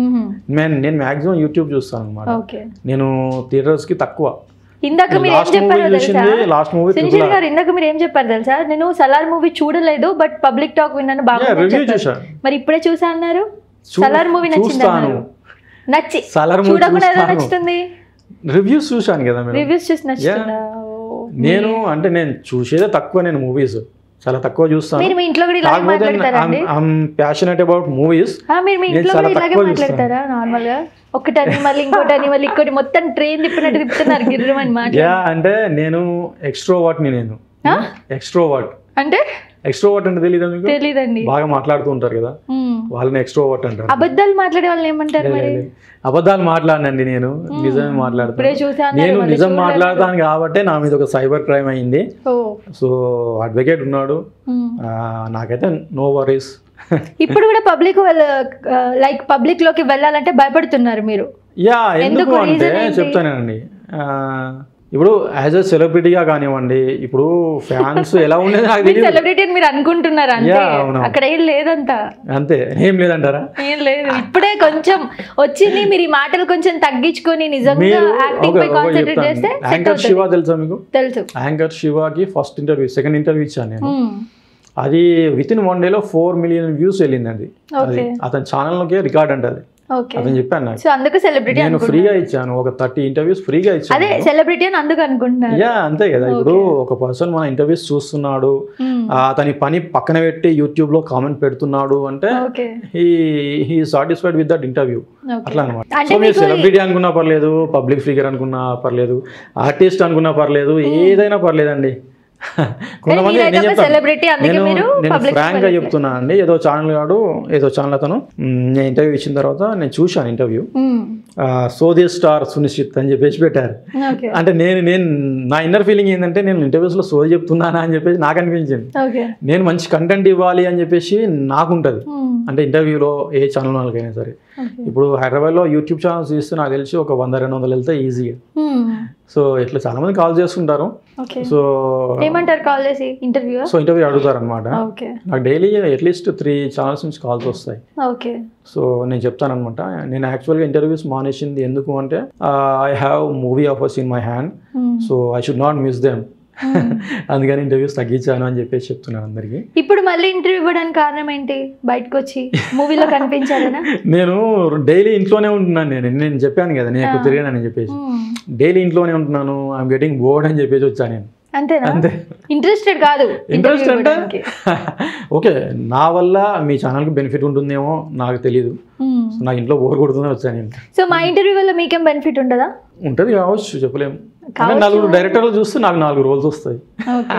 నేను నేను మ్యాక్సిమం యూట్యూబ్ చూస్తాను అనమాట ఓకే నేను థియేటర్స్కి తక్కువ ఇందాక మీరు ఏం లాస్ట్ మూవీ చెప్పారో తెలుసా చూసింది లాస్ట్ మూవీ సిన్సియర్ గారు ఇందాక మీరు ఏం చెప్పారు తెలుసా నేను సలార్ మూవీ చూడలేదు బట్ పబ్లిక్ టాక్ విన్నాను బాగా రివ్యూ చూసాను మరి ఇప్పుడే చూసా అన్నారు చూ- సలార్ మూవీ నచ్చింది చూస్తాను. అన్నారు నచ్చి సలార్ మూవీ చూడకుండా ఎలా చూస్తాను. నచ్చుతుంది రివ్యూస్ చూశాను కదా మీరు రివ్యూస్ చూసి నచ్చుతుందా ఓ. నేను అంటే నేను చూసేదే తక్కువ నేను మూవీస్ చాలా తక్కువ చూస్తాను మీరు మీ ఇంట్లో కూడా ఇలాగే కాకపోతే మాట్లాడతారా అండి ఐఎమ్ ప్యాషనెట్ అబౌట్ మూవీస్ ఆ, మీరు మీ నేను ఇంట్లో చాలా కూడా ఇలాగే తక్కువ చూస్తాను. మాట్లాడతారా నార్మల్ గా ఒకటని మళ్ళీ ఇంకోటని మళ్ళీ ఇంకోటి మొత్తం ట్రైన్ తిప్పినట్టు తిప్పుతున్నారు గిర్రమని మాట్లాడి యా అంటే నేను ఎక్స్ట్రోవర్ట్ని నేను ఎక్స్ట్రోవర్ట్ అంటే ఎక్స్ట్రోవర్ట్ అంటే తెలియదా మీకు తెలీదండి బాగా మాట్లాడుతూ ఉంటారు కదా మ్మ్. వాళ్ళని ఎక్స్ట్రోవర్ట్ అంటారు అబద్ధాలు మాట్లాడే వాళ్ళని ఏమంటారు మరి అబద్ధాలు మాట్లాడనండి నేను నిజమే మాట్లాడతాను ఇప్పుడే చూసా నేను నిజం మాట్లాడతాను కాబట్టి నా మీద ఒక సైబర్ క్రైమ్ అయింది ఓ సో అడ్వకేట్ ఉన్నాడు మ్మ్. ఆ, నాకైతే నో వరీస్ ఇప్పుడు కూడా పబ్లిక్ లైక్ పబ్లిక్ లోకి వెళ్ళాలంటే భయపడుతున్నారు మీరు యా ఎందుకు ఎందుకు? అంటే Reason ఏంటి? చెప్తానండి ఆ, ఇప్పుడు యాజ్ ఎ సెలబ్రిటీగా కానివ్వండి ఇప్పుడు ఫ్యాన్స్ ఎలా ఉండేది నాకు మీరు తెలియదు సెలబ్రిటీ అని మీరు అనుకుంటున్నారు అంతే Yeah, అవును. అక్కడ ఏం లేదంతా అంతే ఏం లేదంటారా ఏం లేదు ఇప్పుడే కొంచెం వచ్చింది మీరు ఈ మాటలు కొంచెం తగ్గించుకొని నిజంగా మీరు యాక్టింగ్ పై ఒక- ఒక కాన్సన్ట్రేట్ చెప్తాను. చేస్తే set యాంకర్ అవుతుంది. శివ తెలుసా మీకు తెలుసు యాంకర్ శివకి ఫస్ట్ ఇంటర్వ్యూ సెకండ్ ఇంటర్వ్యూ ఇచ్చాను నేను మ్మ్. అది విత్ ఇన్ వన్ డేలో ఫోర్ మిలియన్ వ్యూస్ వెళ్ళిందండి అది ఓకే అతని ఛానల్లోకే రికార్డ్ అంటది ఓకే అతను చెప్పాను నాకు సో అందుకు సెలబ్రిటీ నేను ఫ్రీగా ఇచ్చాను ఒక థర్టీ ఇంటర్వ్యూస్ ఫ్రీగా ఇచ్చాను అదే సెలబ్రిటీ అని అందుకు అనుకుంటున్నారు యా అంతే కదా ఇప్పుడు ఒక పర్సన్ మన ఇంటర్వ్యూస్ చూస్తున్నాడు మ్మ్. ఆ, అతని పని పక్కన పెట్టి యూట్యూబ్ లో కామెంట్ పెడుతున్నాడు అంటే okay he he satisfied with that interview okay అట్లా అనమాట అంటే సో మీరు మీకు సెలబ్రిటీ అనుకున్నా పర్లేదు పబ్లిక్ ఫిగర్ అనుకున్నా పర్లేదు ఆర్టిస్ట్ అనుకున్నా పర్లేదు ఏదైనా పర్లేదండి కొంతమంది మీరైతే నేను ఒక చెప్తాను celebrity, అందుకే నేను మీరు నేను public ఫ్రాంక్ గా చెప్తున్నా అండి ఏదో ఛానల్ గాడు ఏదో ఛానల్ అతను మ్, నేను ఇంటర్వ్యూ ఇచ్చిన తర్వాత నేను చూశాను ఇంటర్వ్యూ మ్మ్. సోదే స్టార్ సునిశ్చిత్ అని చెప్పేసి పెట్టారు ఓకే అంటే నేను నేను నా ఇన్నర్ ఫీలింగ్ ఏంటంటే నేను ఇంటర్వ్యూస్లో సోది చెప్తున్నానా అని చెప్పేసి నాకు అనిపించింది ఓకే నేను మంచి కంటెంట్ ఇవ్వాలి అని చెప్పేసి నాకుంటుంది మ్మ్. అంటే ఇంటర్వ్యూలో ఏ ఛానల్ వాళ్ళకైనా సరే ఓకే ఇప్పుడు హైదరాబాద్లో యూట్యూబ్ ఛానల్స్ తీస్తే నాకు తెలిసి ఒక వంద రెండు వందలు వెళ్తే ఈజీగా మ్మ్. సో ఇట్లా చాలామంది కాల్ చేస్తుంటారు ఓకే సో ఏమంటారు కాల్ చేసి ఇంటర్వ్యూ సో ఇంటర్వ్యూ అడుగుతారు అనమాట ఓకే నాకు డైలీ అట్లీస్ట్ త్రీ ఛానల్స్ నుంచి కాల్స్ వస్తాయి ఓకే సో నేను చెప్తానమాట నేను యాక్చువల్గా ఇంటర్వ్యూస్ మానేసింది ఎందుకు అంటే I have movie offers in my hand hmm. So I should not miss them అందుకని ఇంటర్వ్యూస్ తగ్గించాను అని చెప్పేసి చెప్తున్నాను అందరికీ ఇప్పుడు మళ్ళీ ఇంటర్వ్యూ ఇవ్వడానికి కారణం ఏంటి బయటకు వచ్చి మూవీలో కనిపించారనా నేను డైలీ ఇంట్లోనే ఉంటున్నాను నేను నేను చెప్పాను కదా నేను ఎక్కువ తిరిగానని చెప్పేసి మ్మ్. డైలీ ఇంట్లోనే ఉంటున్నాను ఐఎమ్ గెటింగ్ బోర్డ్ అని చెప్పేసి వచ్చాను నేను అంతేనా అంతే ఇంట్రెస్టెడ్ కాదు ఇంట్రెస్ట్ interview అంటే ఇవ్వడానికి. ఓకే నా వల్ల మీ ఛానల్కి బెనిఫిట్ ఉంటుందేమో నాకు తెలియదు మ్మ్. సో నాకు ఇంట్లో బోర్ కొడుతూనే వచ్చాను నేను సో మా ఇంటర్వ్యూ వల్ల మీకేం బెనిఫిట్ ఉండదా ఉంటుంది కావచ్చు చెప్పలేము అంటే నలుగురు డైరెక్టర్లు చూస్తే నాకు నాలుగు రోల్స్ వస్తాయి ఓకే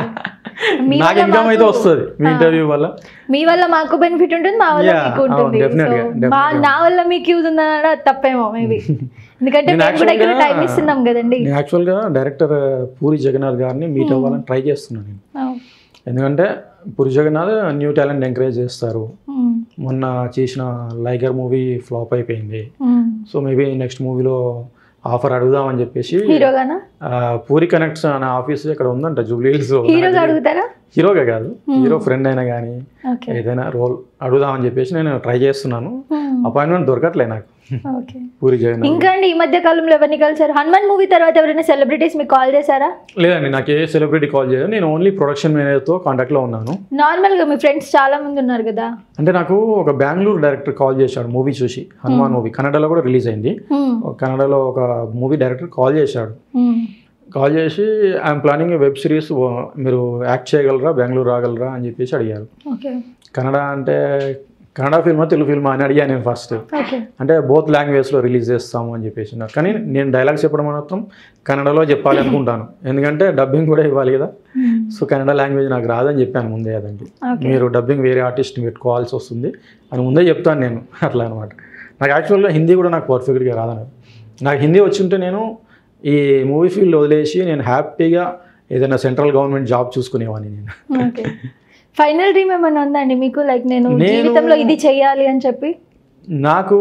మీ నాకు వల్ల ఇన్కమ్ అయితే మాకు- వస్తుంది మీ ఇంటర్వ్యూ వల్ల మీ వల్ల మాకు బెనిఫిట్ ఉంటుంది మా వల్ల Yeah, మీకు ఉంటుంది అవును, definitely, So, మా నా వల్ల మీకు యూజ్ ఉందన్న తప్పేమో మేబీ ఎందుకంటే నేను మేము కూడా ఇక్కడ actually గా- టైం ఇస్తున్నాం కదండి నేను యాక్చువల్గా డైరెక్టర్ పూరి జగన్నాథ్ గారిని మీట్ అవ్వాలని ట్రై చేస్తున్నాను నేను Oh. ఎందుకంటే Puri Jagannadh new talent encourage చేస్తారు Mm. మొన్న చేసిన లైగర్ మూవీ ఫ్లాప్ అయిపోయింది Mm. సో మేబీ నెక్స్ట్ మూవీలో ఆఫర్ అడుగుదామని చెప్పేసి హీరోగానా ఆ, పూరి కనెక్ట్స్ అనే ఆఫీస్ ఇక్కడ ఉందంట జూబ్లీ హిల్స్ హీరోగా అడుగుతారా హీరోగా కాదు హీరో ఫ్రెండ్ అయినా కానీ ఓకే ఏదైనా రోల్ అడుగుదామని చెప్పేసి నేను ట్రై చేస్తున్నాను Mm. అపాయింట్మెంట్ దొరకట్లే నాకు ఓకే పూరి జగన్నాథ్ ఇంకా అండి ఈ మధ్య కాలంలో ఎవరిని కలిసారు హనుమాన్ మూవీ తర్వాత ఎవరైనా సెలబ్రిటీస్ మీకు కాల్ చేశారా లేదండి నాకు ఏ సెలబ్రిటీ కాల్ చేయలేదు నేను ఓన్లీ ప్రొడక్షన్ మేనేజర్తో కాంటాక్ట్లో ఉన్నాను నార్మల్ గా మీ ఫ్రెండ్స్ చాలా మంది ఉన్నారు కదా అంటే నాకు ఒక బెంగళూరు డైరెక్టర్ కాల్ చేశాడు మూవీ చూసి హనుమాన్ మూవీ కన్నడలో కూడా రిలీజ్ అయింది Mm. కన్నడలో ఒక మూవీ డైరెక్టర్ కాల్ చేశాడు Mm. కాల్ చేసి ఐఎమ్ ప్లానింగ్ వెబ్ సిరీస్ మీరు యాక్ట్ చేయగలరా బెంగళూరు రాగలరా అని చెప్పేసి అడిగారు ఓకే కన్నడ అంటే కన్నడ ఫిల్మా తెలుగు ఫిల్మా అని అడిగాను నేను ఫస్ట్ ఓకే అంటే బోత్ లాంగ్వేజ్లో రిలీజ్ చేస్తాము అని చెప్పేసి అన్నారు. కానీ నేను డైలాగ్స్ చెప్పడం మాత్రం కన్నడలో చెప్పాలి అనుకుంటాను ఎందుకంటే డబ్బింగ్ కూడా ఇవ్వాలి కదా Mm. సో కన్నడ లాంగ్వేజ్ నాకు రాదని చెప్పాను ముందే అదండి ఓకే మీరు డబ్బింగ్ వేరే ఆర్టిస్ట్ని పెట్టుకోవాల్సి వస్తుంది అని ముందే చెప్తాను నేను అట్లా అనమాట నాకు యాక్చువల్గా హిందీ కూడా నాకు పర్ఫెక్ట్గా రాదన్నారు నాకు హిందీ వచ్చి ఉంటే నేను ఈ మూవీ ఫీల్డ్ వదిలేసి నేను హ్యాపీగా ఏదైనా సెంట్రల్ గవర్నమెంట్ జాబ్ చూసుకునేవాడిని నేను ఓకే ఫైనల్ డ్రీమ్ ఏమైనా ఉందండి మీకు లైక్ నేను నేను- జీవితంలో ఇది చెయ్యాలి అని చెప్పి నాకు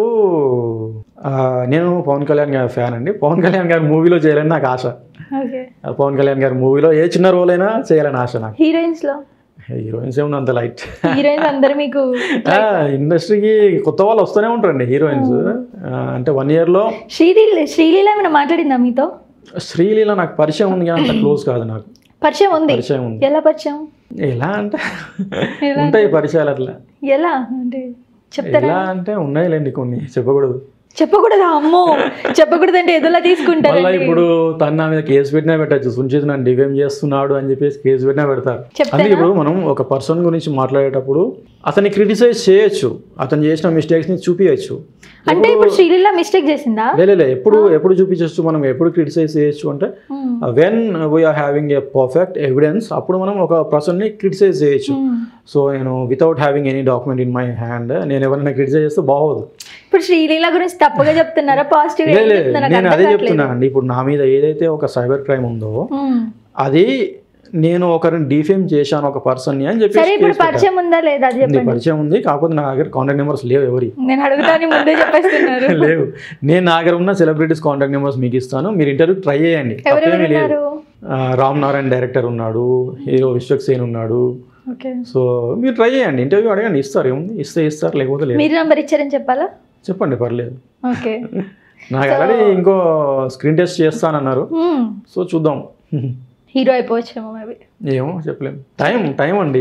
ఆ, నేను పవన్ కళ్యాణ్ గారి ఫ్యాన్ అండి పవన్ కళ్యాణ్ గారి మూవీలో చేయాలని నాకు ఆశ ఓకే ఆ పవన్ కళ్యాణ్ గారి మూవీలో ఏ చిన్న రోల్ అయినా చేయాలని ఆశ నాకు హీరోయిన్స్ లో హీరోయిన్స్ ఏమన్నా అంత లైట్ హీరోయిన్స్ అందరు మీకు ఇండస్ట్రీకి కొత్త వాళ్ళు వస్తూనే ఉంటారండి హీరోయిన్స్ అంటే వన్ ఇయర్లో శ్రీలీల శ్రీలీల ఏమైనా మాట్లాడిందా మీతో శ్రీలీల నాకు పరిచయం ఉంది కానీ అంత క్లోజ్ కాదు నాకు పరిచయం ఉంది పరిచయం ఉంది ఎలా పరిచయం ఎలా అంటే ఎలా? ఉంటాయి పరిచయాలు అట్లా ఎలా అంటే చెప్తారా ఎలా అంటే ఉన్నాయిలేండి కొన్ని చెప్పకూడదు చెప్పకూడదా అమ్మో చెప్పకూడదు అంటే ఎదులా తీసుకుంటారు మళ్ళీ ఇప్పుడు తన నా మీద కేసు పెట్టినా పెట్టచ్చు సుంచిత్ నన్ను డిఫేమ్ చేస్తున్నాడు అని చెప్పేసి కేసు పెట్టినా పెడతారు చెప్తారా? అందుకే ఇప్పుడు మనం ఒక పర్సన్ గురించి మాట్లాడేటప్పుడు అతన్ని క్రిటిసైజ్ చేయొచ్చు అతను చేసిన మిస్టేక్స్ ని చూపించచ్చు అంటే ఇప్పుడు శ్రీలీల మిస్టేక్ చేసిందా లే ఎప్పుడు ఎప్పుడు చూపించచ్చు మనం ఎప్పుడు క్రిటిసైజ్ చేయొచ్చు అంటే hmm. When we are having a perfect evidence అప్పుడు మనం ఒక పర్సన్ని క్రిటిసైజ్ చేయొచ్చు మ్మ్. సో నేను without having any document in my hand నేను ఎవరైనా క్రిటిసైజ్ చేస్తే బాగోదు ఇప్పుడు శ్రీలీల గురించి తప్పుగా చెప్తున్నారా పాజిటివ్ లే, లే, నేను అదే చెప్తున్నా అండి ఇప్పుడు నా మీద ఏదైతే ఒక సైబర్ క్రైమ్ ఉందో అది నేను ఒకరిని డిఫేమ్ చేశాను ఒక పర్సన్ అని సరే చెప్పేసి ఇప్పుడు కేసు పెట్టాను. పరిచయం ఉందా లేదా అది ఉంది, చెప్పండి పరిచయం ఉంది కాకపోతే నా దగ్గర కాంటాక్ట్ నెంబర్స్ లేవు ఎవరి నేను అడుగుతాను ముందే చెప్పేస్తున్నారు లేవు నేను నా దగ్గర ఉన్న సెలబ్రిటీస్ కాంటాక్ట్ నెంబర్స్ మీకు ఇస్తాను మీరు ఇంటర్వ్యూ ట్రై చేయండి ఎవరెవరు తప్పేమీ లేదు ఉన్నారు ఆ, రామ్ నారాయణ డైరెక్టర్ ఉన్నాడు హీరో విశ్వక్ సేన్ ఉన్నాడు ఓకే సో మీరు ట్రై చేయండి ఇంటర్వ్యూ అడగండి ఇస్తారు ఏముంది ఇస్తే ఇస్తారు లేకపోతే లేదు మీరు నంబర్ ఇచ్చారని చెప్పాలా చెప్పండి పర్లేదు ఓకే నాకు ఆల్రెడీ ఇంకో స్క్రీన్ టెస్ట్ చేస్తానన్నారు సో చూద్దాం హీరో అయిపోవచ్చేమో మేబీ ఏమో చెప్పలేము టైం టైం అండి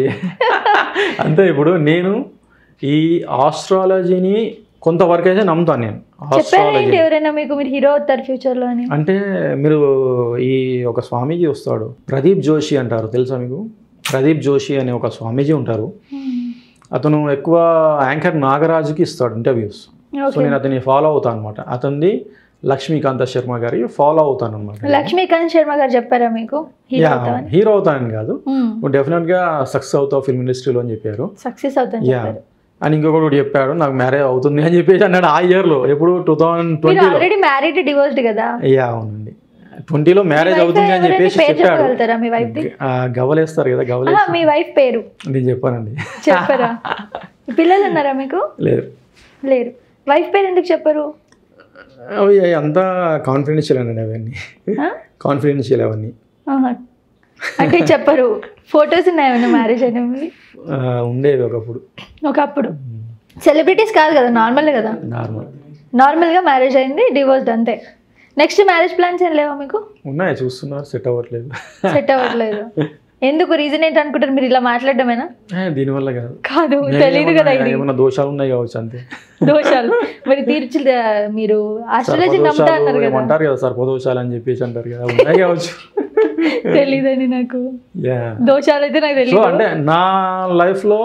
అంతే ఇప్పుడు నేను ఈ ఆస్ట్రాలజీని కొంతవరకు అయితే నమ్ముతాను నేను చెప్పారా ఆస్ట్రాలజీ ఏంటి ఎవరైనా మీకు మీరు హీరో అవుతారు ఫ్యూచర్ లో అని అంటే మీరు ఈ ఒక స్వామీజీ వస్తాడు ప్రదీప్ జోషి అంటారు తెలుసా మీకు ప్రదీప్ జోషి అనే ఒక స్వామీజీ ఉంటారు అతను ఎక్కువ యాంకర్ నాగరాజుకి ఇస్తాడు ఇంటర్వ్యూస్ సో ఓకే నేను అతన్ని ఫాలో అవుతాను అనమాట అతనిది లక్ష్మీకాంత శర్మ గారి ఫాలో అవుతాను అనమాట లక్ష్మీకాంత్ శర్మ గారు చెప్పారా మీకు హీరో అవుతామని హీరో అవుతానని కాదు డెఫినెట్ గా సక్సెస్ అవుతావు ఫిల్మ్ ఇండస్ట్రీలో అని చెప్పారు సక్సెస్ అవుతాను యా చెప్పారు అని ఇంకొకటి ఒకటి చెప్పాడు నాకు మ్యారేజ్ అవుతుంది అని చెప్పేసి అన్నాడు ఆ ఇయర్ లో ఎప్పుడు టూ థౌసండ్ మీరు ట్వంటీలో ఆల్రెడీ మ్యారీడ్ డివోర్స్డ్ కదా యా అవునండి ట్వంటీలో మ్యారేజ్ అవుతుంది అని ఎవరైనా చెప్పేసి పేరు చెప్పాడు చెప్పగలుగుతారా మీ వైఫ్ ది ఆ, గవలేస్తారు కదా గవలే ఆహా, మీ వైఫ్ పేరు నేను చెప్పానండి చెప్పరా పిల్లలు ఉన్నారా మీకు లేదు లేరు వైఫ్ పేరు ఎందుకు చెప్పరు అవి అంతా కాన్ఫిడెన్షియల్ అండి అవన్నీ ఆ? కాన్ఫిడెన్షియల్ అవన్నీ ఆహా. అంటే చెప్పరు ఫొటోస్ ఉన్నాయేమన్నా మ్యారేజ్ అయినవి ఆ, ఉండేవి ఒకప్పుడు ఒకప్పుడు సెలబ్రిటీస్ కాదు కదా నార్మల్ కదా నార్మల్ నార్మల్గా మ్యారేజ్ అయింది డివోర్స్డ్ అంతే నెక్స్ట్ మ్యారేజ్ ప్లాన్స్ ఏం లేవా మీకు ఉన్నాయి చూస్తున్నారు సెట్ అవ్వట్లేదు సెట్ అవ్వట్లేదు ఎందుకు రీజన్ ఏంటి అనుకుంటారు మీరు ఇలా మాట్లాడడమేనా ఏ, దీనివల్ల కాదు కాదు తెలియదు కదా ఏమన్నా- ఇది ఏమన్నా దోషాలు ఉన్నాయి కావచ్చు అంతే దోషాలు మరి తీర్చి మీరు ఆస్ట్రాలజీ నమ్ముతా సర్పదోషాలు అన్నారు కదా ఏమంటారు కదా సర్పదోషాలు అని చెప్పేసి అంటారు కదా ఉన్నాయి కావచ్చు తెలీదని నాకు యా దోషాలు అయితే నాకు సో తెలియదు అంటే నా లైఫ్లో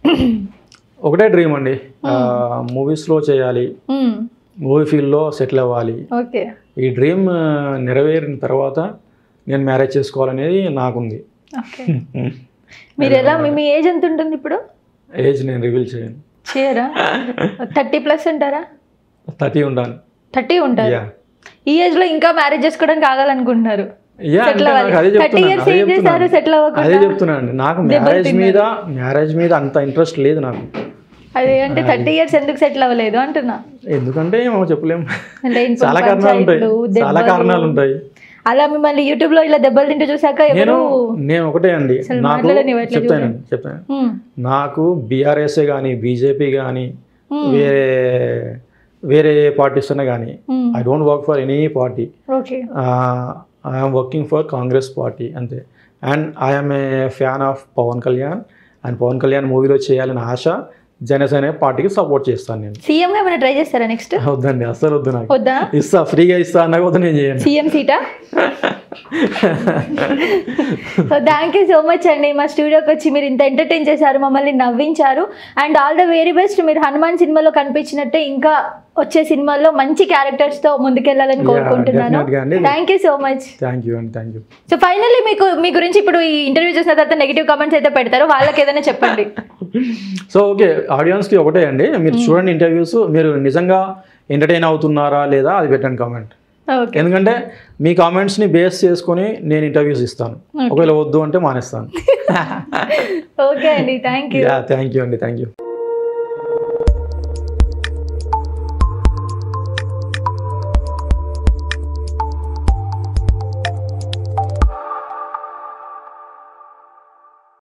ఒకటే డ్రీమ్ అండి మూవీస్లో చేయాలి మూవీ ఫీల్డ్లో సెటిల్ అవ్వాలి ఓకే ఈ డ్రీమ్ నెరవేరిన తర్వాత నేను మ్యారేజ్ చేసుకోవాలనేది నాకుంది ఓకే మీరు ఎలా మీ- మీ ఏజ్ ఎంత ఉంటుంది ఇప్పుడు ఏజ్ నేను రివీల్ చేయను చేయరా థర్టీ ప్లస్ అంటారా థర్టీ ఉంటాను థర్టీ ఉంటారు యా ఈ ఏజ్ లో ఇంకా మ్యారేజ్ చేసుకోవడానికి కావాలనుకుంటున్నారు యా అంటే సెటిల్ నాకు అదే అవ్వాలి థర్టీ చెప్తున్నాను ఇయర్స్ అదే ఏం చేశారు చెప్తున్నాను సెటిల్ అదే అవ్వకుండా చెప్తున్నాను అండి నాకు దెబ్బలు మ్యారేజ్ తిన్నారు. మీద మ్యారేజ్ మీద అంత ఇంట్రెస్ట్ లేదు నాకు అదే అంటే థర్టీ ఇయర్స్ ఎందుకు సెటిల్ అవ్వలేదు అంటున్నా ఎందుకంటే ఏమో చెప్పలేము అంటే ఇంట్లో చాలా కారణాలు ఉంటాయి పంచాయతీలు, చాలా దెబ్బలు. కారణాలు ఉంటాయి అలా మిమ్మల్ని యూట్యూబ్ లో ఇలా దెబ్బలు తింటూ చూసాక నేను ఎవరు నేను ఒకటే అండి అసలు నాకు మాట్లాడనివ్వట్లేదు చెప్తానండి చెప్తాను ఉమ్, నాకు బీఆర్ఎస్ఏ కానీ బీజేపీ కానీ Hmm. వేరే వేరే పార్టీస్ అనే కానీ um, I don't work for any party okay I'm working for Congress party అంతే and I'm a fan of Pawan Kalyan and Pawan Kalyan మూవీలో చేయాలని ఆశ జనసేన పార్టీకి సపోర్ట్ చేస్తాను నేను సీఎం గా ఏమైనా ట్రై చేస్తారా నెక్స్ట్ వద్దండి అస్సలు వద్దు నాకు వద్దా ఇస్తా ఫ్రీగా ఇస్తా అన్నా కూడా నేను చేయను సీఎం సీటా so thank you so much అండి మా స్టూడియోకి వచ్చి మీరు ఇంత ఎంటర్టైన్ చేశారు మమ్మల్ని నవ్వించారు and all the very best మీరు హనుమాన్ సినిమాలో కనిపించినట్టే ఇంకా వచ్చే సినిమాల్లో మంచి క్యారెక్టర్స్ తో ముందుకెళ్ళాలని Yeah, కోరుకుంటున్నాను definitely అండి. Thank you so much thank you అండి థ్యాంక్ యూ సో ఫైనల్లీ మీకు మీ గురించి ఇప్పుడు ఈ ఇంటర్వ్యూ చేసిన తర్వాత నెగిటివ్ కామెంట్స్ అయితే పెడతారు వాళ్ళకి ఏదైనా చెప్పండి సో ఓకే ఆడియన్స్కి ఒకటే అండి మీరు చూడండి ఇంటర్వ్యూస్ మీరు నిజంగా ఎంటర్టైన్ అవుతున్నారా లేదా అది పెట్టండి కామెంట్ ఓకే ఎందుకంటే మీ కామెంట్స్ని బేస్ చేసుకొని నేను ఇంటర్వ్యూస్ ఇస్తాను ఒకవేళ వద్దు అంటే మానేస్తాను ఓకే అండి thank you yeah thank you అండి థ్యాంక్ యూ